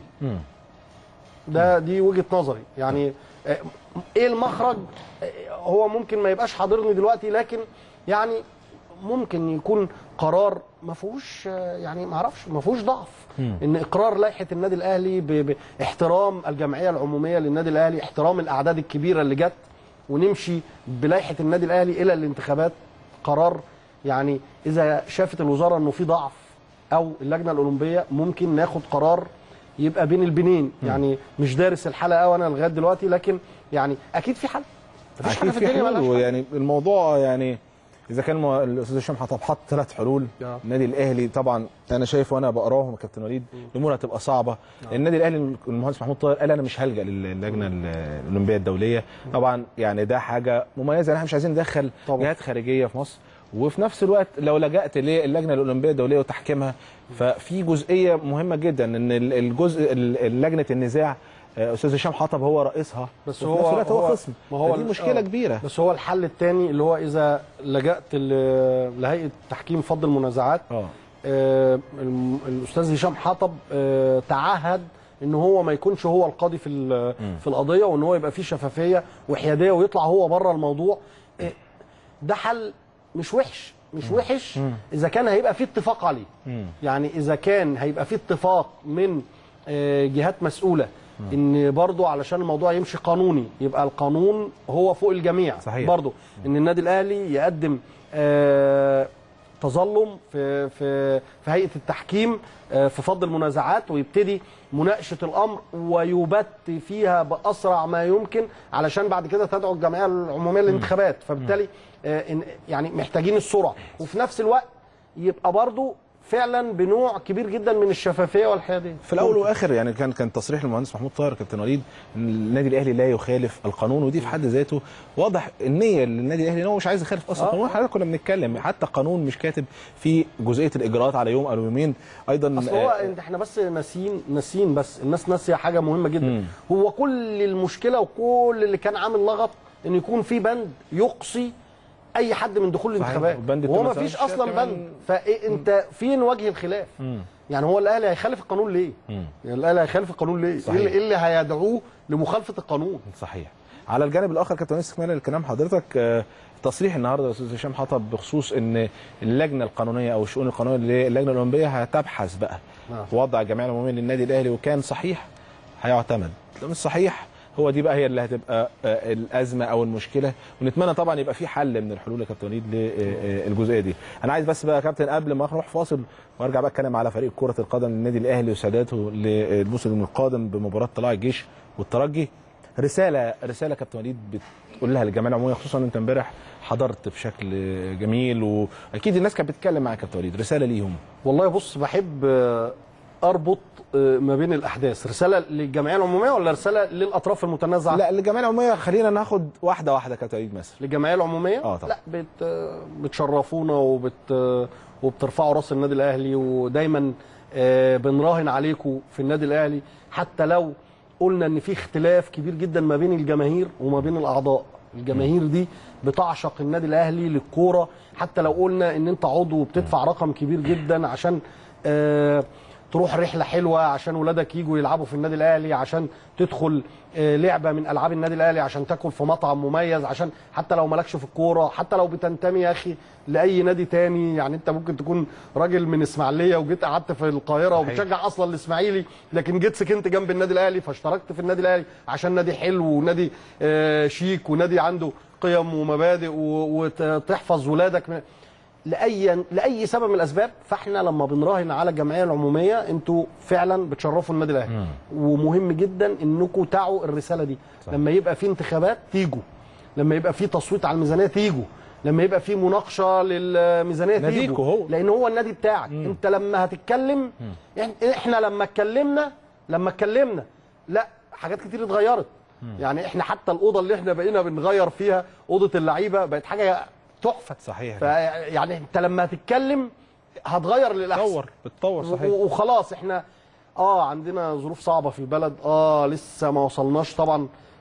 ده دي وجهه نظري يعني آه، ايه المخرج آه، هو ممكن ما يبقاش حاضرني دلوقتي لكن يعني ممكن يكون قرار ما فيهوش آه، يعني ما اعرفش ما فيهوش ضعف ان اقرار لائحه النادي الاهلي ب- باحترام الجمعيه العموميه للنادي الاهلي احترام الاعداد الكبيره اللي جت ونمشي بلائحه النادي الاهلي الى الانتخابات قرار يعني اذا شافت الوزاره انه في ضعف او اللجنه الاولمبيه ممكن ناخد قرار يبقى بين البنين يعني مش دارس الحلقه قوي انا لغايه دلوقتي لكن يعني اكيد في حل مفيش حاجه اكيد في في الدنيا حلول مالهاش حل. يعني الموضوع يعني اذا كان مو- الاستاذ هشام حطب حط ثلاث حلول آه. النادي الاهلي طبعا انا شايف وانا بقراهم يا كابتن وليد الامور هتبقى صعبه النادي الاهلي المهندس محمود طاهر قال انا مش هلجا للجنه الاولمبيه الدوليه طبعا يعني ده حاجه مميزه احنا مش عايزين ندخل طبعا. جهات خارجيه في مصر وفي نفس الوقت لو لجأت للجنه الاولمبيه الدوليه وتحكيمها ففي جزئيه مهمه جدا ان ال- الجزء ال- لجنه النزاع آه، استاذ هشام حطب هو رئيسها بس وفي هو نفس الوقت هو خصم ما هو دي ال- مشكله آه. كبيره بس هو الحل الثاني اللي هو اذا لجأت ل- لهيئه تحكيم فض المنازعات اه آه، الم- الاستاذ هشام حطب آه، تعهد ان هو ما يكونش هو القاضي في ال- في القضيه وان هو يبقى فيه شفافيه وحياديه ويطلع هو بره الموضوع آه، ده حل مش وحش مش وحش اذا كان هيبقى فيه اتفاق عليه يعني اذا كان هيبقى فيه اتفاق من آه، جهات مسؤوله ان برضو علشان الموضوع يمشي قانوني يبقى القانون هو فوق الجميع صحيح. برضو ان النادي الاهلي يقدم آه، تظلم في في في هيئه التحكيم آه، في فض المنازعات ويبتدي مناقشه الامر ويبت فيها باسرع ما يمكن علشان بعد كده تدعو الجمعيه العموميه للانتخابات فبالتالي آه، إن- يعني محتاجين السرعه وفي نفس الوقت يبقى برضو فعلا بنوع كبير جدا من الشفافيه والحياديه في الاول والاخر يعني كان كان تصريح المهندس محمود طاهر كابتن وليد ان النادي الاهلي لا يخالف القانون ودي في حد ذاته واضح النيه للنادي الاهلي ان هو مش عايز يخالف اصلا آه. القانون احنا كنا بنتكلم حتى قانون مش كاتب في جزئيه الاجراءات على يوم او يومين ايضا اصل هو آه، انت احنا بس ناسيين ناسيين بس الناس ناسيه حاجه مهمه جدا مم. هو كل المشكله وكل اللي كان عامل لغط ان يكون في بند يقصي اي حد من دخول صحيح. الانتخابات البند وهو ما التمثيل فيش مش اصلا كمان- بند فانت فين وجه الخلاف يعني هو الاهلي هيخالف القانون ليه يعني الاهلي هيخالف القانون ليه صحيح. ايه اللي- إيه اللي هيدعوه لمخالفه القانون صحيح على الجانب الاخر كابتن وليد استكمالا لكلام حضرتك آه، تصريح النهارده الاستاذ هشام حطب بخصوص ان اللجنه القانونيه او الشؤون القانونيه للجنه الاولمبيه هتبحث بقى نعم. وضع الجمعيه العموميه للنادي الاهلي وكان صحيح هيعتمد لو مش صحيح هو دي بقى هي اللي هتبقى آه، الازمه او المشكله ونتمنى طبعا يبقى في حل من الحلول يا كابتن وليد للجزئيه دي انا عايز بس بقى يا كابتن قبل ما نروح فاصل وارجع بقى اتكلم على فريق كره القدم للنادي الاهلي وساداته للموسم القادم بمباراه طلائع الجيش والترجي رساله رساله كابتن وليد بتقول لها للجمعيه العموميه خصوصا انت امبارح حضرت بشكل جميل واكيد الناس كانت بتتكلم معاك يا كابتن وليد رساله ليهم والله بص بحب آه، اربط آه، ما بين الاحداث رساله للجمعيه العموميه ولا رساله للاطراف المتنازعه لا الجمعيه العموميه خلينا ناخد واحده واحده كابتن وليد مثلا للجمعيه العموميه آه طبعا. لا بت بتشرفونا وبت وبترفعوا راس النادي الاهلي ودايما آه، بنراهن عليكم في النادي الاهلي حتى لو قلنا ان في اختلاف كبير جدا ما بين الجماهير وما بين الاعضاء الجماهير دي بتعشق النادي الاهلي للكوره حتى لو قلنا ان انت عضو وبتدفع رقم كبير جدا عشان آه تروح رحله حلوه عشان ولادك يجوا يلعبوا في النادي الاهلي عشان تدخل آه، لعبه من العاب النادي الاهلي عشان تاكل في مطعم مميز عشان حتى لو مالكش في الكوره حتى لو بتنتمي يا اخي لاي نادي تاني يعني انت ممكن تكون راجل من اسماعيليه وجيت قعدت في القاهره صحيح. وبتشجع اصلا الاسماعيلي لكن جيت سكنت جنب النادي الاهلي فاشتركت في النادي الاهلي عشان نادي حلو ونادي آه، شيك ونادي عنده قيم ومبادئ و- وتحفظ ولادك من لاي لاي سبب من الاسباب فاحنا لما بنراهن على الجمعيه العموميه انتوا فعلا بتشرفوا النادي الاهلي ومهم جدا انكم تعوا الرساله دي صح. لما يبقى في انتخابات تيجوا لما يبقى في تصويت على الميزانيه تيجوا لما يبقى في مناقشه للميزانيه ناديكوا تيجوا هو. لان هو النادي بتاعك انت لما هتتكلم إح- احنا لما اتكلمنا لما اتكلمنا لا حاجات كتير اتغيرت يعني احنا حتى الاوضه اللي احنا بقينا بنغير فيها اوضه اللعيبه بقت حاجه تحفه صحيح فيعني انت لما هتتكلم هتغير للاحسن بتطور بتطور صحيح و- وخلاص احنا اه عندنا ظروف صعبه في البلد اه لسه ما وصلناش طبعا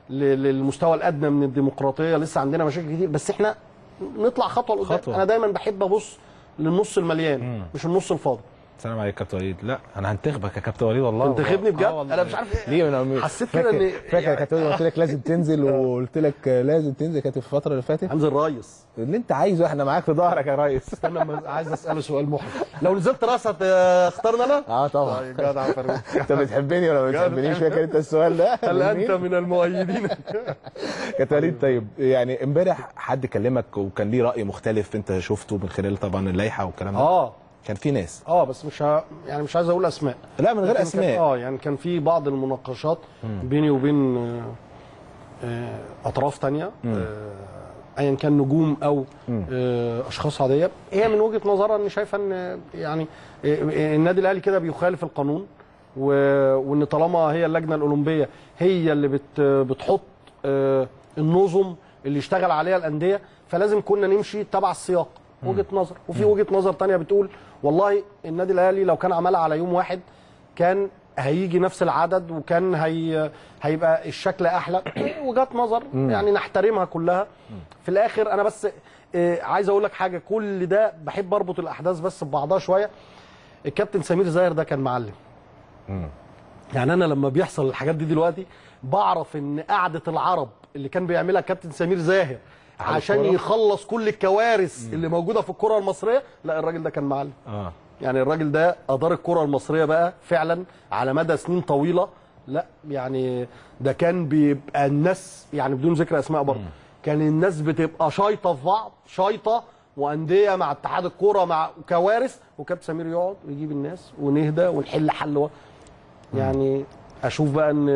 ل- للمستوى الادنى من الديمقراطيه لسه عندنا مشاكل كتير بس احنا نطلع خطوه لقدام خطوة. انا دايما بحب ابص للنص المليان مش النص الفاضي السلام عليكم يا كابتن وليد لا انا هنتخبك يا كابتن وليد والله تنتخبني بجد؟ آه والله. أنا مش عارف إيه. ليه انا م- حسيت كده فاكر- إن- فاكر يا كابتن وليد قلت لك لازم تنزل وقلت لك لازم تنزل كانت في الفتره اللي فاتت هنزل رايس اللي انت عايزه احنا معاك في ظهرك يا ريس استنى أما عايز اساله سؤال محرج لو نزلت راس هتختارني انا؟ اه طبعا طيب جدع فاروق انت بتحبني ولا ما بتحبنيش فاكر انت السؤال ده هل انت مين؟ من المؤيدين؟ كابتن وليد طيب يعني امبارح حد كلمك وكان ليه راي مختلف انت شفته من خلال طبعا اللائحه والكلام ده اه كان في ناس اه بس مش ه... يعني مش عايز اقول اسماء لا من غير لكن كان- اسماء اه يعني كان في بعض المناقشات بيني وبين آه، آه، اطراف تانية آه، ايا كان نجوم او آه، اشخاص عاديه هي من وجهه نظرها ان شايفه ان يعني آه، آه، النادي الاهلي كده بيخالف القانون و- وان طالما هي اللجنه الاولمبيه هي اللي بت بتحط آه، النظم اللي يشتغل عليها الانديه فلازم كنا نمشي تبع السياق وجهه نظر وفي وجهه نظر تانية بتقول والله النادي الاهلي لو كان عملها على يوم واحد كان هيجي نفس العدد وكان هي هيبقى الشكل احلى وجهات نظر يعني نحترمها كلها في الاخر انا بس آه، عايز اقول لك حاجه كل ده بحب اربط الاحداث بس ببعضها شويه الكابتن سمير زاهر ده كان معلم يعني انا لما بيحصل الحاجات دي دلوقتي بعرف ان قعده العرب اللي كان بيعملها كابتن سمير زاهر عشان الكرة؟ يخلص كل الكوارث اللي موجوده في الكره المصريه لا الراجل ده كان معلم اه يعني الراجل ده ادار الكره المصريه بقى فعلا على مدى سنين طويله لا يعني ده كان بيبقى الناس يعني بدون ذكر اسماء برضه كان الناس بتبقى شايطه في بعض شايطه وانديه مع اتحاد الكوره مع كوارث وكابتن سمير يقعد ويجيب الناس ونهدى ونحل حل و... يعني اشوف بقى ان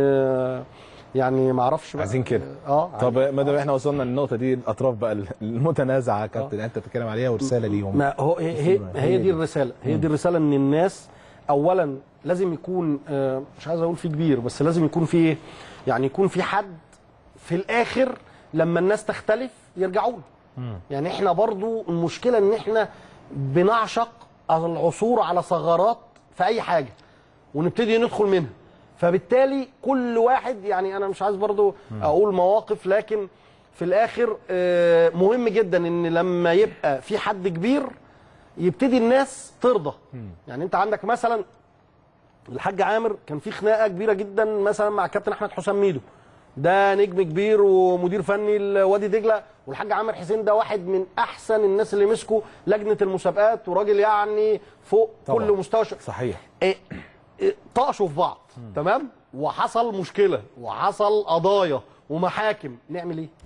يعني ما اعرفش بقى عايزين كده. اه طب ما دام احنا وصلنا للنقطه دي الاطراف بقى المتنازعه يا كابتن انت بتتكلم عليها ورساله ليهم ما هو هي, هي, هي دي الرساله هي دي الرساله ان الناس اولا لازم يكون آه، مش عايز اقول في كبير بس لازم يكون في ايه يعني يكون في حد في الاخر لما الناس تختلف يرجعوا له يعني احنا برضو المشكله ان احنا بنعشق العثور على ثغرات في اي حاجه ونبتدي ندخل منها فبالتالي كل واحد يعني انا مش عايز برضو اقول مواقف لكن في الاخر آه، مهم جدا ان لما يبقى في حد كبير يبتدي الناس ترضى يعني انت عندك مثلا الحاج عامر كان في خناقه كبيره جدا مثلا مع كابتن احمد حسام ميدو ده نجم كبير ومدير فني لوادي دجله والحاج عامر حسين ده واحد من احسن الناس اللي مسكوا لجنه المسابقات وراجل يعني فوق طبعا. كل مستوى ش- صحيح إيه إيه طقشوا في بعض تمام وحصل مشكله وحصل قضايا ومحاكم نعمل ايه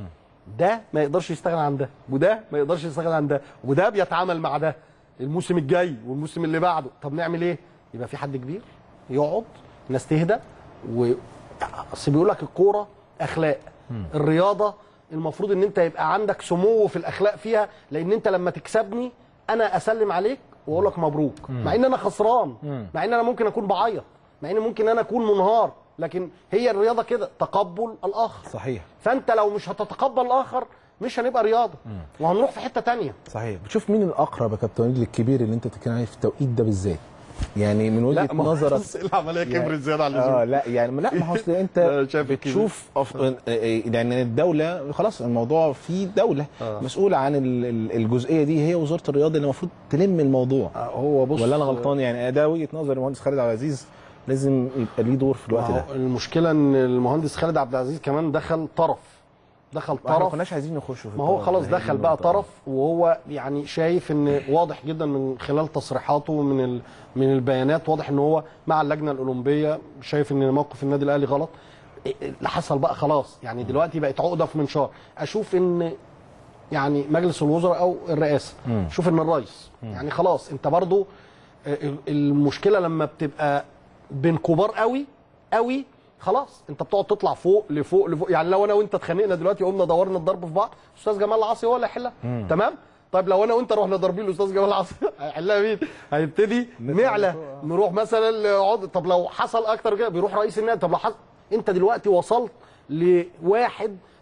ده ما يقدرش يستغنى عن ده وده ما يقدرش يستغنى عن ده وده بيتعامل مع ده الموسم الجاي والموسم اللي بعده طب نعمل ايه يبقى في حد كبير يقعد الناس تهدى و اصل بيقول لك الكوره اخلاق الرياضه المفروض ان انت يبقى عندك سمو في الاخلاق فيها لان انت لما تكسبني انا اسلم عليك واقول لك مبروك مع ان انا خسران مع ان انا ممكن اكون بعيط مع ان ممكن انا اكون منهار لكن هي الرياضه كده تقبل الاخر صحيح فانت لو مش هتتقبل الاخر مش هنبقى رياضه وهنروح في حته تانية صحيح بتشوف مين الاقرب يا كابتن وليد للكبير اللي انت بتتكلم عليه في التوقيت ده بالذات يعني من وجهه نظرك العمليه يعني- زياده عن اه لا يعني لا ما هو اصل انت لا، شايف الكبير. بتشوف أف... يعني الدوله خلاص الموضوع في دوله آه. مسؤوله عن ال- ال- الجزئيه دي هي وزاره الرياضه اللي المفروض تلم الموضوع هو بص ولا انا غلطان يعني ده وجهه نظر المهندس خالد عبد العزيز لازم يبقى ليه دور في الوقت ما ده هو المشكله ان المهندس خالد عبد العزيز كمان دخل طرف دخل احنا ما طرف كناش عايزين نخش في ما هو الطرف خلاص ده. هي دخل دي بقى النقطة. طرف وهو يعني شايف ان واضح جدا من خلال تصريحاته ومن ال... من البيانات واضح ان هو مع اللجنه الاولمبيه شايف ان موقف النادي الاهلي غلط إيه اللي حصل بقى خلاص يعني دلوقتي بقت عقده في منشار اشوف ان يعني مجلس الوزراء او الرئاسه شوف ان الرئيس يعني خلاص انت برضو آه، المشكله لما بتبقى بين كبار قوي قوي خلاص انت بتقعد تطلع فوق لفوق لفوق يعني لو انا وانت اتخانقنا دلوقتي قمنا دورنا الضرب في بعض استاذ جمال العاصي هو اللي هيحلها تمام طيب لو انا وانت رحنا ضاربين الاستاذ جمال العاصي هيحلها مين هيبتدي نعلى نروح مثلا لعض طب لو حصل اكتر كده بيروح رئيس النادي طب لو حصل انت دلوقتي وصلت لواحد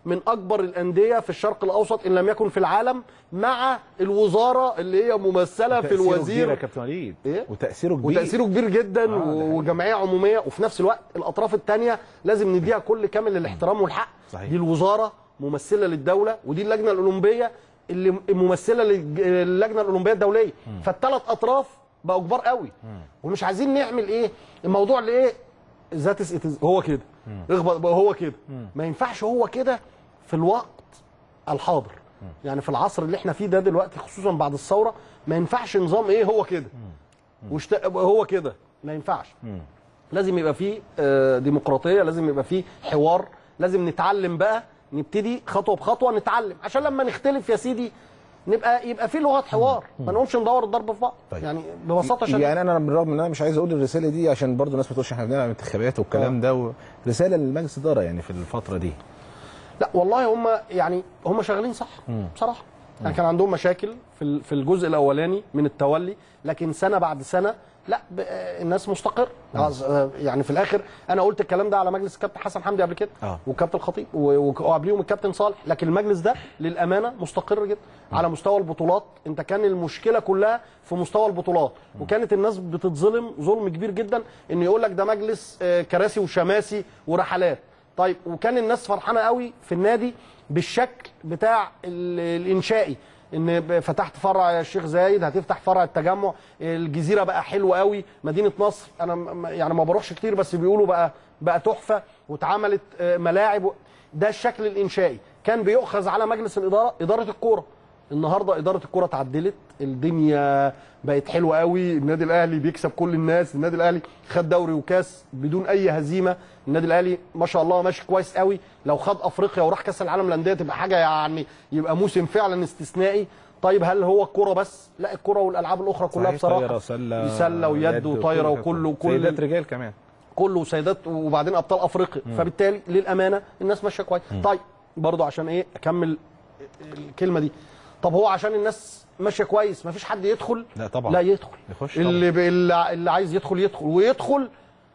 من اكبر الانديه في الشرق الاوسط ان لم يكن في العالم مع الوزاره اللي هي ممثله في وتأثيره كبير يا الوزير كابتن وليد إيه؟ وتاثيره كبير وتاثيره كبير جدا آه، ده حقيقي. وجمعيه عموميه وفي نفس الوقت الاطراف الثانيه لازم نديها كل كامل الاحترام والحق صحيح. دي الوزاره ممثله للدوله ودي اللجنه الاولمبيه اللي ممثله للجنه الاولمبيه الدوليه فالثلاث اطراف بقوا كبار قوي ومش عايزين نعمل ايه الموضوع اللي ايه ذات هو كده اخبط بقى هو كده ما ينفعش هو كده في الوقت الحاضر يعني في العصر اللي احنا فيه ده دلوقتي خصوصا بعد الثوره ما ينفعش نظام ايه هو كده واشت... هو كده ما ينفعش لازم يبقى فيه آه، ديمقراطيه لازم يبقى فيه حوار لازم نتعلم بقى نبتدي خطوه بخطوه نتعلم عشان لما نختلف يا سيدي نبقى يبقى في لغه حوار ما نقومش ندور الضرب في بعض طيب. يعني ببساطه شديده يعني انا بالرغم ان انا مش عايز اقول الرساله دي عشان برضو الناس ما تقولش احنا بنلعب انتخابات والكلام ده و... رساله للمجلس الاداره يعني في الفتره دي لا والله هم يعني هم شغالين صح بصراحه يعني كان عندهم مشاكل في ال- في الجزء الاولاني من التولي لكن سنه بعد سنه لا ب- آه، الناس مستقر آه، يعني في الاخر انا قلت الكلام ده على مجلس الكابتن حسن حمدي قبل كده آه. والكابتن الخطيب و- و- وقبليهم الكابتن صالح لكن المجلس ده للامانه مستقر جدا على مستوى البطولات انت كان المشكله كلها في مستوى البطولات وكانت الناس بتتظلم ظلم كبير جدا ان يقول لك ده مجلس آه، كراسي وشماسي ورحلات طيب وكان الناس فرحانه قوي في النادي بالشكل بتاع ال- الانشائي ان ب- فتحت فرع الشيخ زايد هتفتح فرع التجمع الجزيره بقى حلوه قوي مدينه نصر انا م- م- يعني ما بروحش كتير بس بيقولوا بقى بقى تحفه واتعملت آه، ملاعب و- ده الشكل الانشائي كان بيؤخذ على مجلس الاداره اداره الكوره النهارده اداره الكوره اتعدلت الدنيا بقت حلوه قوي النادي الاهلي بيكسب كل الناس النادي الاهلي خد دوري وكاس بدون اي هزيمه النادي الاهلي ما شاء الله ماشي كويس قوي لو خد افريقيا وراح كاس العالم للانديه تبقى حاجه يعني يبقى موسم فعلا استثنائي طيب هل هو الكوره بس لا الكوره والالعاب الاخرى كلها صحيح، بصراحه طايره سله سله ويد وطايره وكله وكل سيدات رجال كمان كله سيدات وبعدين ابطال افريقيا فبالتالي للامانه الناس ماشيه كويس طيب برضو عشان ايه اكمل الكلمه دي طب هو عشان الناس ماشيه كويس ما فيش حد يدخل لا طبعا. لا يدخل يخش طبعا. اللي ب... اللي اللي عايز يدخل يدخل ويدخل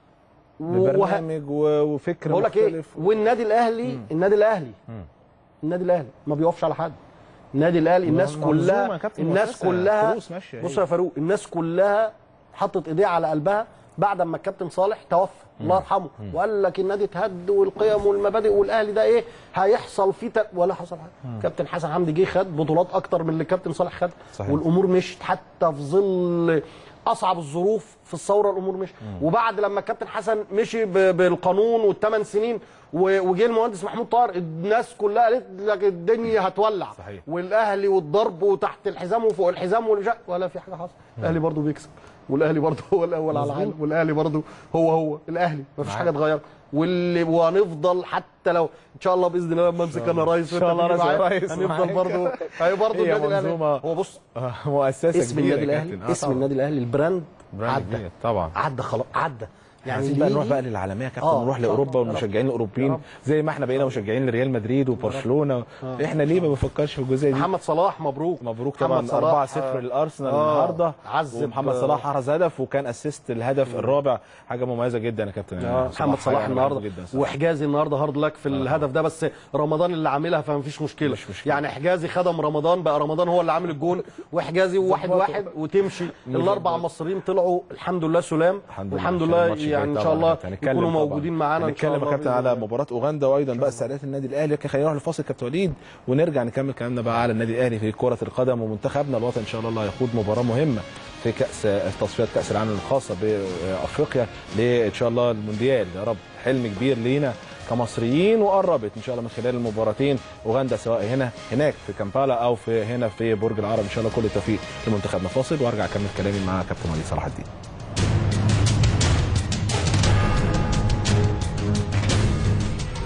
و- وه... ببرنامج و- وفكر بقول لك ايه مختلف والنادي الاهلي النادي الاهلي النادي الاهلي ما بيقفش على حد النادي الاهلي الناس منظومة يا كلها كابتن الناس مؤسسة، كلها فلوس ماشية بص هي. يا فاروق الناس كلها حطت ايديها على قلبها بعد ما الكابتن صالح توفى الله يرحمه وقال لك النادي اتهد والقيم والمبادئ والاهلي ده ايه هيحصل فيه تل... ولا حصل حاجه كابتن حسن حمدي جه خد بطولات اكتر من اللي الكابتن صالح خد صحيح. والامور مشت حتى في ظل اصعب الظروف في الثوره الامور مشت وبعد لما الكابتن حسن مشي ب- بالقانون والثمان سنين و- وجه المهندس محمود طاهر الناس كلها قالت لك الدنيا هتولع صحيح. والاهلي والضرب وتحت الحزام وفوق الحزام والمش- ولا في حاجه حصل الاهلي برضه بيكسب والاهلي برضه هو الاول على العالم والاهلي برضه هو هو الاهلي ما فيش حاجه اتغيرت واللي وهنفضل حتى لو ان شاء الله باذن الله لما امسك انا رئيس إن شاء الله وأنت تيجي رئيس- معايا، رئيس هنفضل معاك. برضه هي برضه هي النادي الاهلي منظومة- هو بص آه، مؤسسه اسم كبيرة النادي يا الاهلي كابتن. آه، اسم طبعاً. النادي الاهلي البراند براند عدى كبير، طبعا عدى خلاص عدى يعني عايزين بقى اللي نروح يجي- بقى للعالميه يا كابتن آه، نروح إن شاء لاوروبا الله. يا رب. والمشجعين يا الاوروبيين رب. زي ما احنا بقينا مشجعين لريال مدريد وبرشلونه احنا ليه ما بنفكرش في الجزئيه دي محمد صلاح مبروك مبروك محمد طبعا صلاح، 4-0 آه، للارسنال آه، النهارده عذب، ومحمد آه، صلاح حرز هدف وكان اسيست الهدف الرابع حاجه مميزه جدا يا كابتن آه، محمد صلاح يعني النهارده بحبه جدا صراحة. وحجازي النهارده هارد لك في الهدف ده بس رمضان اللي عاملها فما فيش مشكله مش مشكلة. يعني حجازي خدم رمضان بقى رمضان هو اللي عامل الجون وحجازي واحد واحد وتمشي الاربع مصريين طلعوا الحمد لله سلام الحمد والحمد عشان لله الماتش الجاي يعني ان شاء طبعاً الله هنتكلم يكونوا طبعاً. موجودين معانا ان شاء هنتكلم الله يا كابتن بإذن على الله. مباراه اوغندا وايضا بقى استعدادات النادي الاهلي لكن خلينا نروح لفاصل كابتن وليد ونرجع نكمل كلامنا بقى على النادي الاهلي في كره القدم ومنتخبنا الوطني ان شاء الله اللي هيخوض مباراه مهمه في كاس تصفيات كاس العالم الخاصه بافريقيا لان شاء الله المونديال يا رب حلم كبير لينا كمصريين وقربت ان شاء الله من خلال المباراتين اوغندا سواء هنا هناك في كامبالا او في هنا في برج العرب ان شاء الله كل التوفيق لمنتخبنا فاصل وارجع اكمل كلامي مع كابتن وليد صلاح الدين